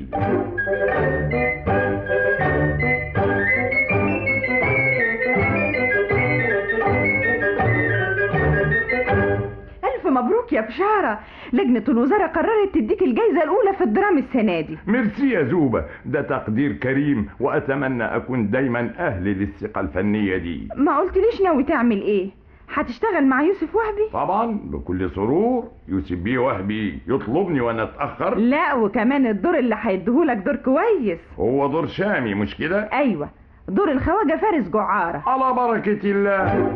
ألف مبروك يا بشارة لجنة الوزارة قررت تديك الجايزة الأولى في الدرام السنة دي ميرسي يا زوبة ده تقدير كريم وأتمنى أكون دايما أهل للثقة الفنية دي ما قلتليش ناوي تعمل إيه هتشتغل مع يوسف وهبي طبعا بكل سرور يوسف بيه وهبي يطلبني وانا اتاخر لا وكمان الدور اللي هيديهولك دور كويس هو دور شامي مش كده ايوه دور الخواجه فارس جعاره على بركه الله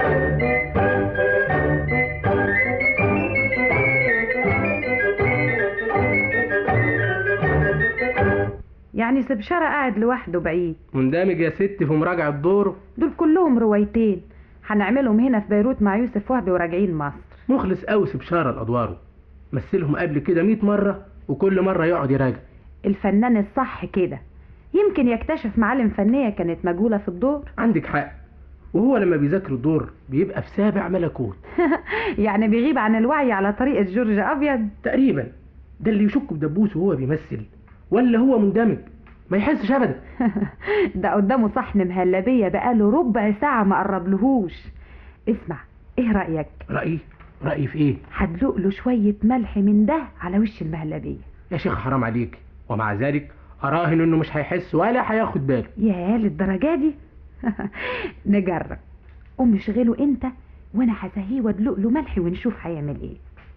يعني سبشارة قاعد لوحده بعيد مندمج يا ست في مراجعة دوره دول كلهم روايتين هنعملهم هنا في بيروت مع يوسف وهبي وراجعين مصر مخلص قوي سبشارة لأدواره مثلهم قبل كده 100 مرة وكل مرة يقعد يراجع الفنان الصح كده يمكن يكتشف معالم فنية كانت مجهولة في الدور عندك حق وهو لما بيذاكر الدور بيبقى في سابع ملكوت يعني بيغيب عن الوعي على طريقة جورج أبيض تقريبا ده اللي يشك بدبوس وهو بيمثل ولا هو مندمج ما يحسش ابدا ده قدامه صحن مهلبية بقاله ربع ساعة ما قربلهوش اسمع ايه رأيك رأيي رأيي في ايه هدلق له شوية ملح من ده على وش المهلبية يا شيخ حرام عليك ومع ذلك اراهن انه مش هيحس ولا هياخد باله يا للدرجة دي نجرب قوم اشغله انت وانا هسهيه وادلق له ملح ونشوف هيعمل ايه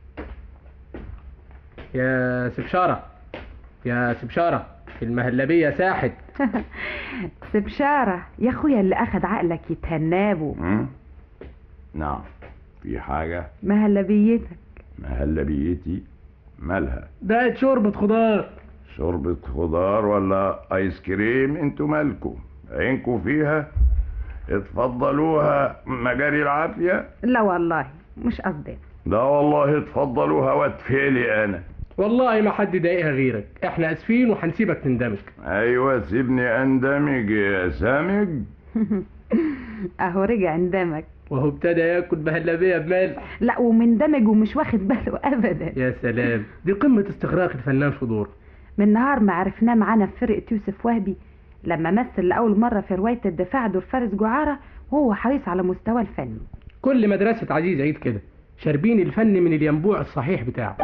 يا سبشارة يا سبشارة المهلبية ساحت سبشارة يا اخويا اللي اخد عقلك يتهنابه مم؟ نعم في حاجة مهلبيتك مهلبيتي مالها بقت شوربة خضار شوربة خضار ولا ايس كريم انتوا مالكم عينكم فيها اتفضلوها مجاري العافية لا والله مش قصدي لا والله اتفضلوها واتفيلي انا والله ما حد ضايقها غيرك احنا اسفين وهنسيبك تندمج ايوه سيبني اندمج يا سامج اهو رجع اندمج وهو ابتدى ياكل مهلبية بملح لا ومندمج ومش واخد باله ابدا يا سلام دي قمة استغراق الفنان في دور من نهار ما عرفناه معانا في فرقة يوسف وهبي لما مثل لأول مرة في رواية الدفاع دور فارس جعارة وهو حريص على مستوى الفني كل مدرسة عزيز عيد كده شاربين الفن من الينبوع الصحيح بتاعه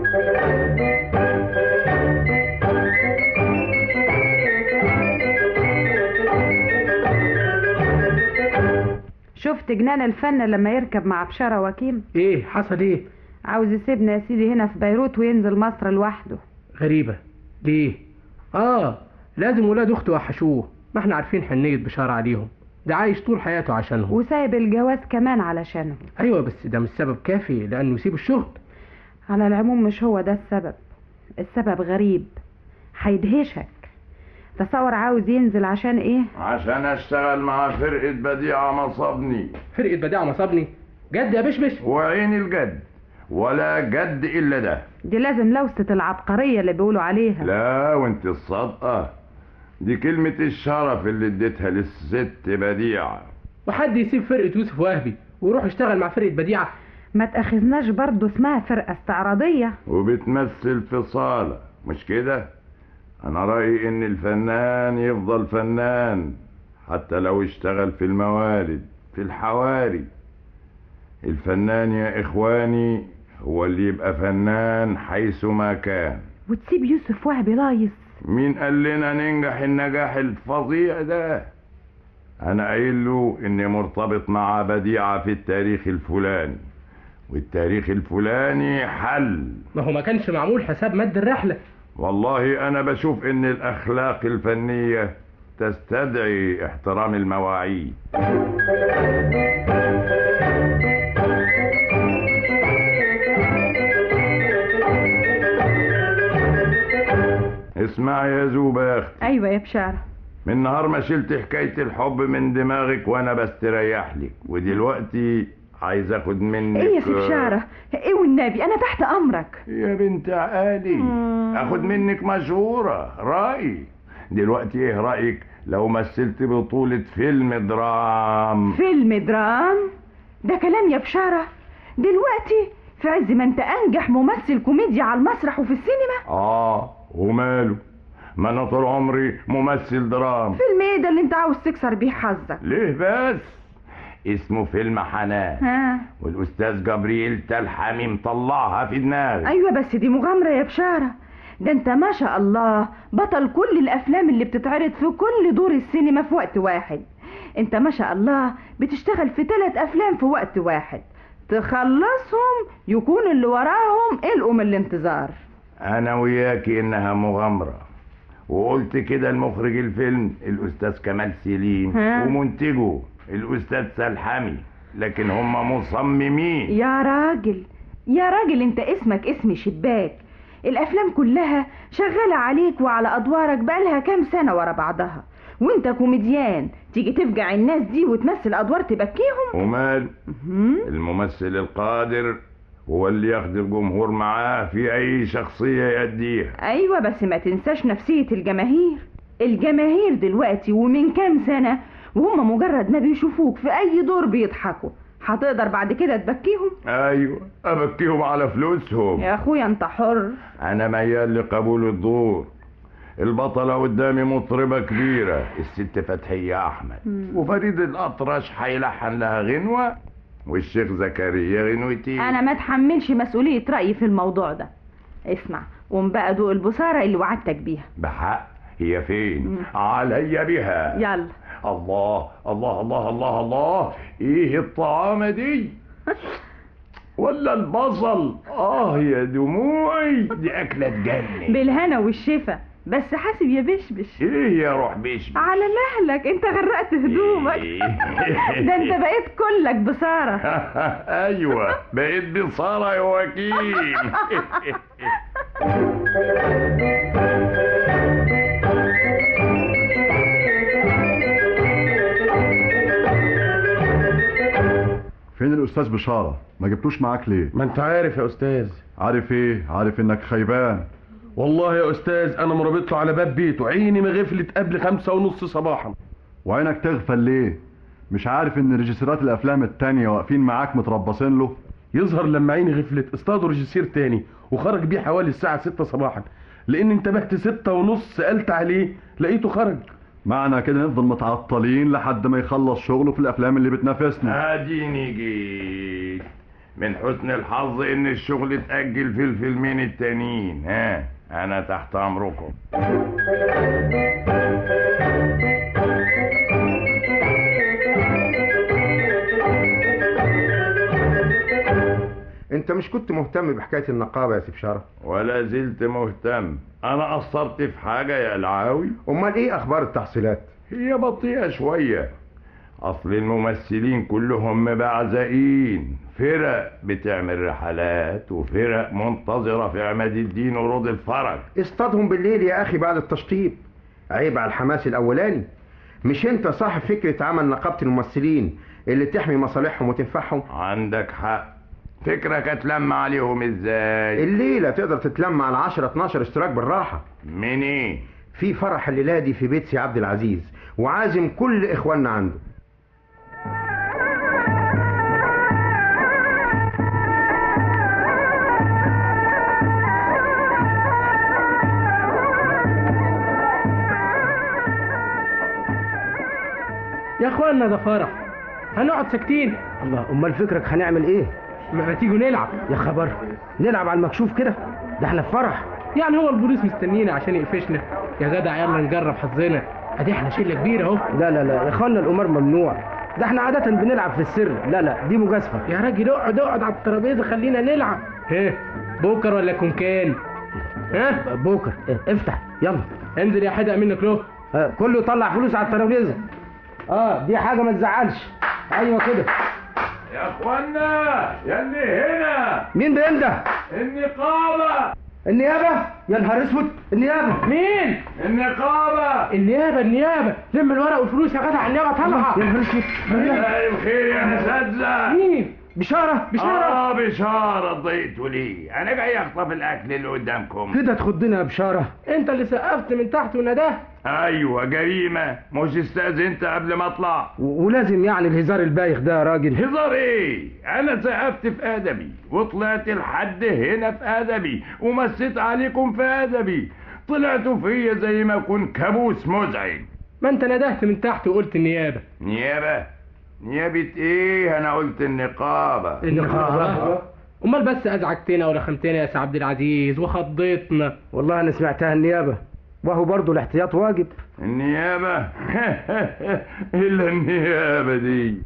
شفت جنان الفن لما يركب مع بشارة وكيم ايه حصل ايه عاوز يسيبنا يا سيدي هنا في بيروت وينزل مصر لوحده غريبة ليه اه لازم ولاد اخته وحشوه ما احنا عارفين حنية بشارة عليهم ده عايش طول حياته عشانهم وسايب الجواز كمان علشانهم ايوه بس ده مش سبب كافي لانه يسيب الشغل على العموم مش هو ده السبب السبب غريب هيدهشك تصور عاوز ينزل عشان ايه عشان اشتغل مع فرقة بديعة مصابني فرقة بديعة مصابني جد يا بشبش وعين الجد ولا جد الا ده دي لازم لوسة العبقرية اللي بيقولوا عليها لا وانت الصادقة دي كلمة الشرف اللي اديتها للست بديعة وحد يسيب فرقة يوسف وهبي ويروح يشتغل مع فرقة بديعة ما تأخذناش برضه اسمها فرقة استعراضية وبتمثل في صالة مش كده انا رأيي ان الفنان يفضل فنان حتى لو اشتغل في الموالد في الحواري الفنان يا اخواني هو اللي يبقى فنان حيثما كان وتسيب يوسف وهبي لايص مين قال لنا ننجح النجاح الفظيع ده انا قايل له اني مرتبط مع بديعة في التاريخ الفلاني والتاريخ الفلاني حل ما هو ما كانش معمول حساب مد الرحلة والله انا بشوف ان الاخلاق الفنية تستدعي احترام المواعيد اسمع يا زوبة يا اختي ايوه يا بشارة من نهار ما شلت حكاية الحب من دماغك وانا بستريح لك ودلوقتي عايز اخد منك ايه يا سي بشارة ايه والنبي انا تحت امرك يا بنت عقالي اخد منك مشورة رأي دلوقتي ايه رأيك لو مثلت بطولة فيلم درام فيلم درام ده كلام يا بشارة دلوقتي في عز ما انت انجح ممثل كوميديا على المسرح وفي السينما اه وماله ما انا طول عمري ممثل درام فيلم ايه ده اللي انت عاوز تكسر بيه حظك ليه بس اسمه فيلم حنان ها والاستاذ جبريل تلحمي مطلعها في دماغي ايوه بس دي مغامرة يا بشارة ده انت ما شاء الله بطل كل الافلام اللي بتتعرض في كل دور السينما في وقت واحد انت ما شاء الله بتشتغل في ثلاث افلام في وقت واحد تخلصهم يكون اللي وراهم القوا من الانتظار انا وياكي انها مغامرة وقلت كده المخرج الفيلم الاستاذ كمال سليم ها؟ ومنتجه الاستاذ سلحمي لكن هم مصممين يا راجل يا راجل انت اسمك اسم شباك الافلام كلها شغالة عليك وعلى ادوارك بقالها كام سنة ورا بعضها وانت كوميديان تيجي تفجع الناس دي وتمثل ادوار تبكيهم ومال الممثل القادر هو اللي ياخد الجمهور معاه في اي شخصية يأديها ايوه بس ما تنساش نفسية الجماهير الجماهير دلوقتي ومن كام سنة وهم مجرد ما بيشوفوك في أي دور بيضحكوا هتقدر بعد كده تبكيهم ايوه ابكيهم على فلوسهم يا أخويا أنت حر انا ميال لقبول الدور البطلة قدامي مطربة كبيرة الست فتحية أحمد مم. وفريد الأطرش هيلحن لها غنوة والشيخ زكريا غنوتين أنا ما اتحملش مسؤولية رأيي في الموضوع ده اسمع قوم بقى دوق البصارة اللي وعدتك بيها بحق هي فين مم. عليا بها يلا الله الله الله الله الله ايه الطعامة دي ولا البصل اه يا دموعي دي أكلة تجنن بالهنا والشفا بس حاسب يا بشبش ايه يا روح بيش على مهلك انت غرقت هدومك ده انت بقيت كلك بصارة ايوه بقيت بصارة يا وكيل فين الاستاذ بشاره ما جبتوش معاك ليه ما انت عارف يا استاذ عارف ايه عارف انك خيبان والله يا استاذ انا مرابط له على باب بيته عيني ما غفلت قبل خمسة ونص صباحا وعينك تغفل ليه مش عارف ان ريجيسيرات الافلام التانية واقفين معاك متربصين له يظهر لما عيني غفلت اصطادوا ريجيسير تاني وخرج بيه حوالي الساعة ستة صباحا لان انتبهت ستة ونص سألت عليه لقيته خرج معنى كده نفضل متعطلين لحد ما يخلص شغله في الافلام اللي بتنافسنا اديني جيت من حسن الحظ ان الشغل اتأجل في الفيلمين التانيين ها انا تحت امركم انت مش كنت مهتم بحكايه النقابه يا سي بشاره ولا زلت مهتم انا قصرت في حاجة يا العاوي امال ايه اخبار التحصيلات هي بطيئة شوية اصل الممثلين كلهم مبعزقين فرق بتعمل رحلات وفرق منتظرة في عماد الدين ورود الفرج اصطادهم بالليل يا اخي بعد التشطيب عيب على الحماس الاولاني مش انت صاحب فكره عمل نقابه الممثلين اللي تحمي مصالحهم وتنفعهم عندك حق فكرك اتلم عليهم ازاي الليله تقدر تتلم على 10 12 اشتراك بالراحه من ايه في فرح الليله دي في بيت سي عبد العزيز وعازم كل اخواننا عنده يا اخوانا ده فرح هنقعد ساكتين الله امال فكرك هنعمل ايه ما تيجوا نلعب يا خبر نلعب على المكشوف كده ده احنا في فرح يعني هو البوليس مستنينا عشان يقفشنا يا جدع يلا نجرب حظنا ادي احنا شله كبيره اهو لا لا لا يا اخوانا الامور ممنوع ده احنا عاده بنلعب في السر لا لا دي مجازفه يا راجل اقعد اقعد على الترابيزه خلينا نلعب ها بوكر ولا كونكان ها بوكر اه، افتح يلا انزل يا حدق منك له اه، كله يطلع فلوس على الترابيزه اه دي حاجه ما تزعلش ايوه كده يا اخوانا يا اللي هنا مين بينده النقابة النيابه يا نهار اسود النيابه مين النقابة النيابه النيابه لم الورق والفلوس يا جدع النيابه طالعه يا نهار اسود مساء الخير يا اساتذة مين بشاره بشاره اه بشارة ضيقتوا ليه انا جاي اخطف الاكل اللي قدامكم كده تخضنا يا بشاره انت اللي سقفت من تحت وناداه ايوه جريمة مش استاذنت قبل ما اطلع و- ولازم يعني الهزار البايخ ده يا راجل هزار ايه انا سقفت في ادبي وطلعت لحد هنا في ادبي ومسيت عليكم في ادبي طلعتوا فيا زي ما اكون كابوس مزعج ما انت ندهت من تحت وقلت النيابه نيابة نيابة ايه انا قلت النقابة النقابه امال بس ازعجتنا ورخمتنا يا سي عبد العزيز وخضتنا والله انا سمعتها النيابه وهو برضه الاحتياط واجب النيابة الا النيابة دي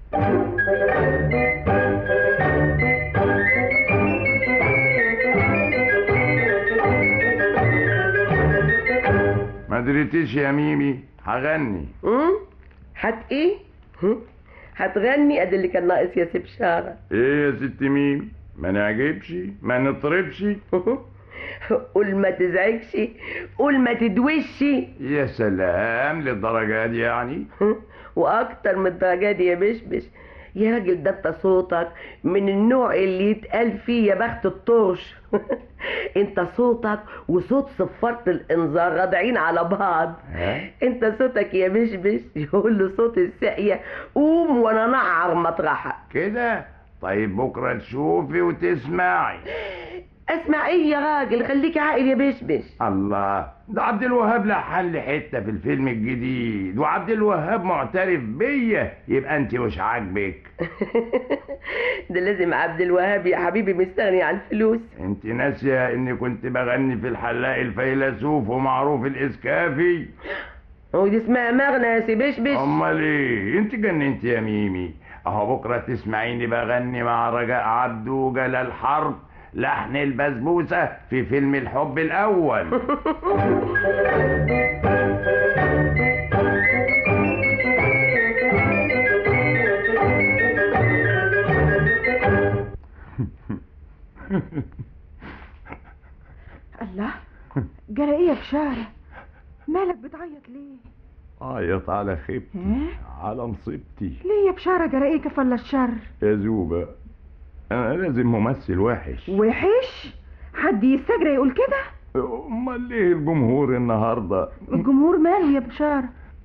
ما دريتيش يا ميمي هغني امم هت ايه هم؟ هتغني قد اللي كان ناقص يا سيب شارة ايه يا ست ميمي ما نعجبش ما نطربش قول ما تزعجش قول ما تدوش يا سلام للدرجة دي يعني واكتر من الدرجة دي يا بشبش يا راجل ده انت صوتك من النوع اللي يتقال فيه يا بخت الطوش انت صوتك وصوت صفارة الانذار راضعين على بعض انت صوتك يا بشبش يقول له صوت الساقية قوم وانا نعر مطرحك كده طيب بكرة تشوفي وتسمعي اسمع ايه يا راجل خليك عاقل يا بشبش الله ده عبد الوهاب لحن لي حته في الفيلم الجديد وعبد الوهاب معترف بيا يبقى انت مش عاجبك ده لازم عبد الوهاب يا حبيبي مستغني عن فلوس انت ناسيه اني كنت بغني في الحلاق الفيلسوف ومعروف الاسكافي ودي اسمها مغنى يا سي بشبش امال ايه انت جننت يا ميمي اهو بكره تسمعيني بغني مع رجاء عبده وجلال حرب لحن البسبوسه في فيلم الحب الاول الله جرى ايه يا بشارة مالك بتعيط ليه عيط على خيبتي ها؟ على مصيبتي ليه يا بشارة جرى ايه كفل الشر يا زوبة انا لازم ممثل وحش وحش حد يستجرى يقول كده امال ليه الجمهور النهارده الجمهور ماله يا بشارة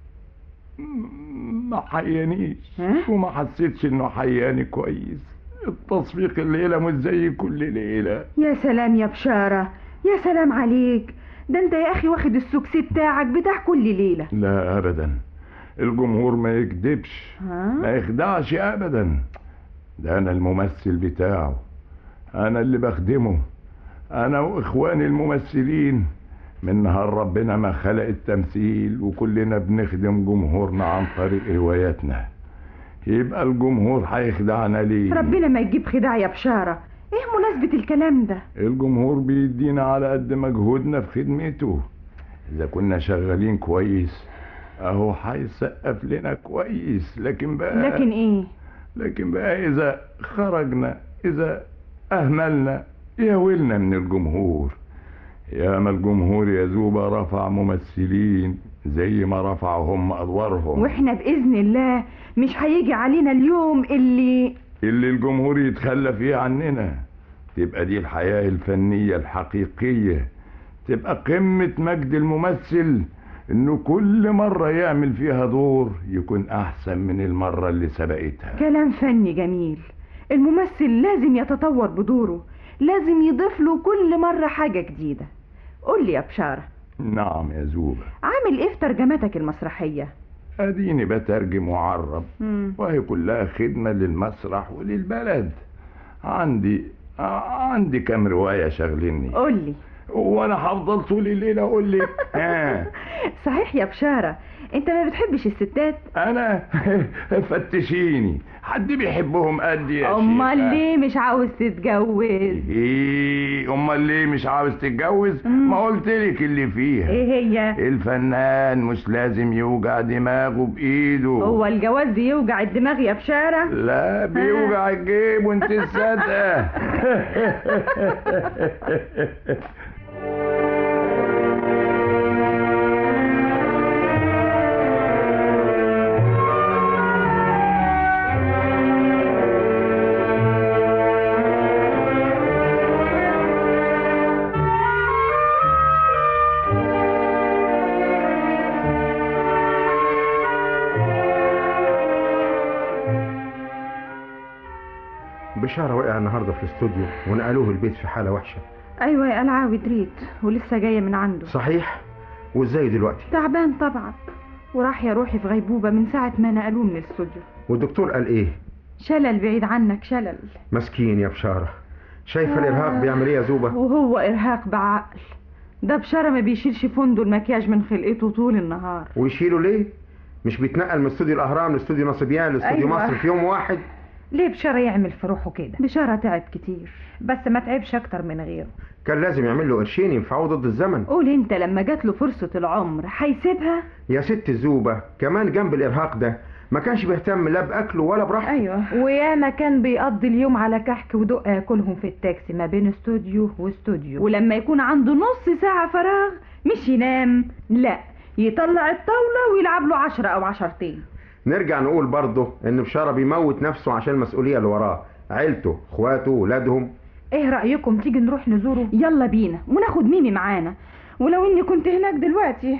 ما حيانيش وما حسيتش انه حياني كويس التصفيق الليله مش زي كل ليله يا سلام يا بشارة يا سلام عليك ده انت يا اخي واخد السوكسي بتاعك بتاع كل ليلة لا ابدا الجمهور ما يكذبش ها؟ ما يخدعش ابدا ده انا الممثل بتاعه انا اللي بخدمه انا واخواني الممثلين من نهار ربنا ما خلق التمثيل وكلنا بنخدم جمهورنا عن طريق هواياتنا يبقى الجمهور هيخدعنا ليه ربنا ما يجيب خداع يا بشارة ايه مناسبة الكلام ده الجمهور بيدينا على قد مجهودنا في خدمته اذا كنا شغالين كويس اهو هيسقف لنا كويس لكن بقى لكن ايه لكن بقى اذا خرجنا اذا اهملنا يا ويلنا من الجمهور يا ما الجمهور يا زوبة رفع ممثلين زي ما رفعوا هم ادوارهم واحنا باذن الله مش هيجي علينا اليوم اللي اللي الجمهور يتخلى فيه عننا تبقى دي الحياة الفنية الحقيقية تبقى قمة مجد الممثل انه كل مرة يعمل فيها دور يكون احسن من المرة اللي سبقتها كلام فني جميل الممثل لازم يتطور بدوره لازم يضيف له كل مرة حاجة جديدة قول لي يا بشارة نعم يا زوبة عامل ايه في ترجمتك المسرحية اديني بترجم وعرب مم. وهي كلها خدمة للمسرح وللبلد عندي عندي كام رواية شغليني قول لي وانا هفضل طول الليل اقول لك ها صحيح يا بشارة انت ما بتحبش الستات انا فتشيني حد بيحبهم قد يا امال شيخة؟ ليه مش عاوز تتجوز ايه امال ليه مش عاوز تتجوز ما قلت لك اللي فيها ايه هي الفنان مش لازم يوجع دماغه بايده هو الجواز يوجع الدماغ يا بشارة لا بيوجع الجيب وانت الصادقه بشارة وقع النهاردة في الاستوديو ونقلوه البيت في حالة وحشة ايوه يا العاوي دريت ولسه جاية من عنده صحيح وازاي دلوقتي تعبان طبعا وراح يا روحي في غيبوبة من ساعة ما نقلوه من الاستوديو والدكتور قال ايه شلل بعيد عنك شلل مسكين يا بشارة شايفة الارهاق بيعمل ايه يا زوبة وهو ارهاق بعقل ده بشارة ما بيشيلش فندق المكياج من خلقته طول النهار ويشيله ليه مش بيتنقل من استوديو الاهرام لاستوديو نصبيان لاستوديو أيوة. مصر في يوم واحد ليه بشارة يعمل في روحه كده بشارة تعب كتير بس ما تعبش اكتر من غيره كان لازم يعمل له قرشين ينفعوه ضد الزمن قول انت لما جات له فرصة العمر هيسيبها يا ست الزوبة كمان جنب الارهاق ده ما كانش بيهتم لا باكله ولا براحته ايوه وياما كان بيقضي اليوم على كحك ودق ياكلهم في التاكسي ما بين استوديو واستوديو ولما يكون عنده نص ساعة فراغ مش ينام لا يطلع الطاولة ويلعب له عشرة او عشرتين نرجع نقول برضه ان بشارة بيموت نفسه عشان المسؤولية اللي وراه عيلته اخواته ولادهم ايه رأيكم تيجي نروح نزوره يلا بينا وناخد ميمي معانا ولو اني كنت هناك دلوقتي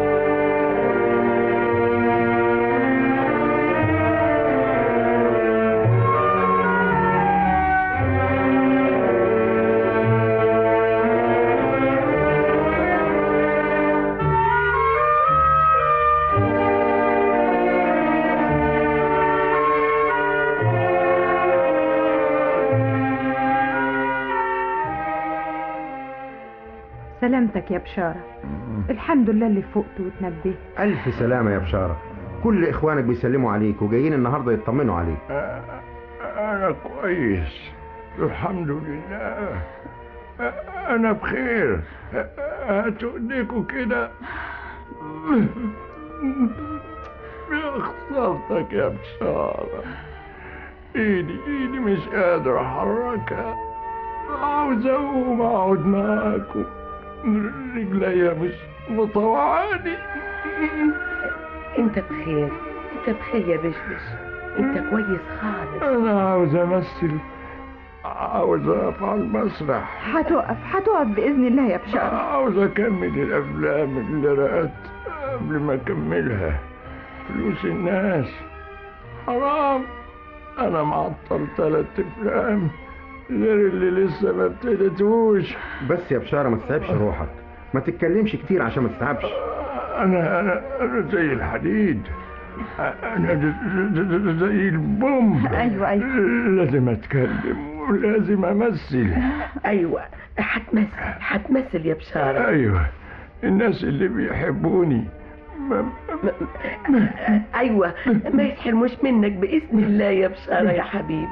سلامتك يا بشارة الحمد لله اللي فقت واتنبهت الف سلامة يا بشارة كل اخوانك بيسلموا عليك وجايين النهارده يطمنوا عليك أنا كويس الحمد لله أنا بخير هاتوا إيديكوا كده يا خسارتك يا بشارة إيدي إيدي مش قادر أحركها عاوز أقوم أقعد معاكم رجليا مش مطوعاني انت بخير انت بخير يا بشبش انت كويس خالص أنا عاوز أمثل عاوز أقف على المسرح هتقف هتقف بإذن الله يا بشارة عاوز أكمل الأفلام اللي رأت قبل ما أكملها فلوس الناس حرام أنا معطل تلات أفلام غير اللي لسه ما ابتديتوش بس يا بشارة ما تتعبش روحك ما تتكلمش كتير عشان ما تتعبش أنا أنا أنا زي الحديد أنا د- د- د- زي البوم أيوة أيوة لازم أتكلم ولازم أمثل ايوه هتمثل هتمثل يا بشارة أيوة الناس اللي بيحبوني ما ايوه ما يتحرموش منك باذن الله يا بشارة يا حبيبي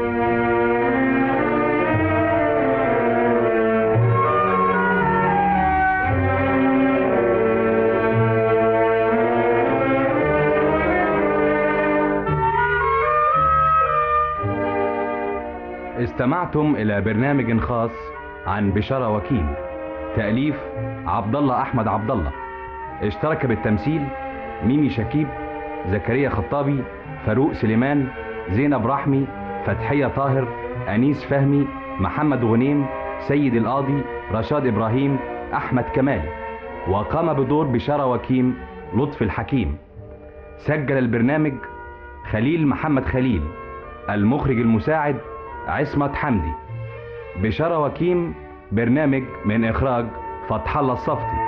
استمعتم إلى برنامج خاص عن بشارة وكيل تأليف عبد الله أحمد عبد الله اشترك بالتمثيل ميمي شكيب زكريا خطابي فاروق سليمان زينب رحمي فتحية طاهر أنيس فهمي محمد غنيم سيد القاضي رشاد إبراهيم أحمد كمال وقام بدور بشارة وكيم لطفي الحكيم سجل البرنامج خليل محمد خليل المخرج المساعد عصمت حمدي بشارة وكيم برنامج من إخراج فتح الله الصفتي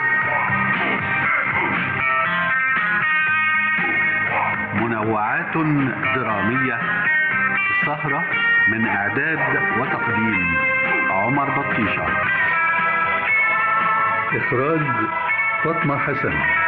منوعات درامية السهرة من إعداد وتقديم عمر بطيشة إخراج فاطمة حسن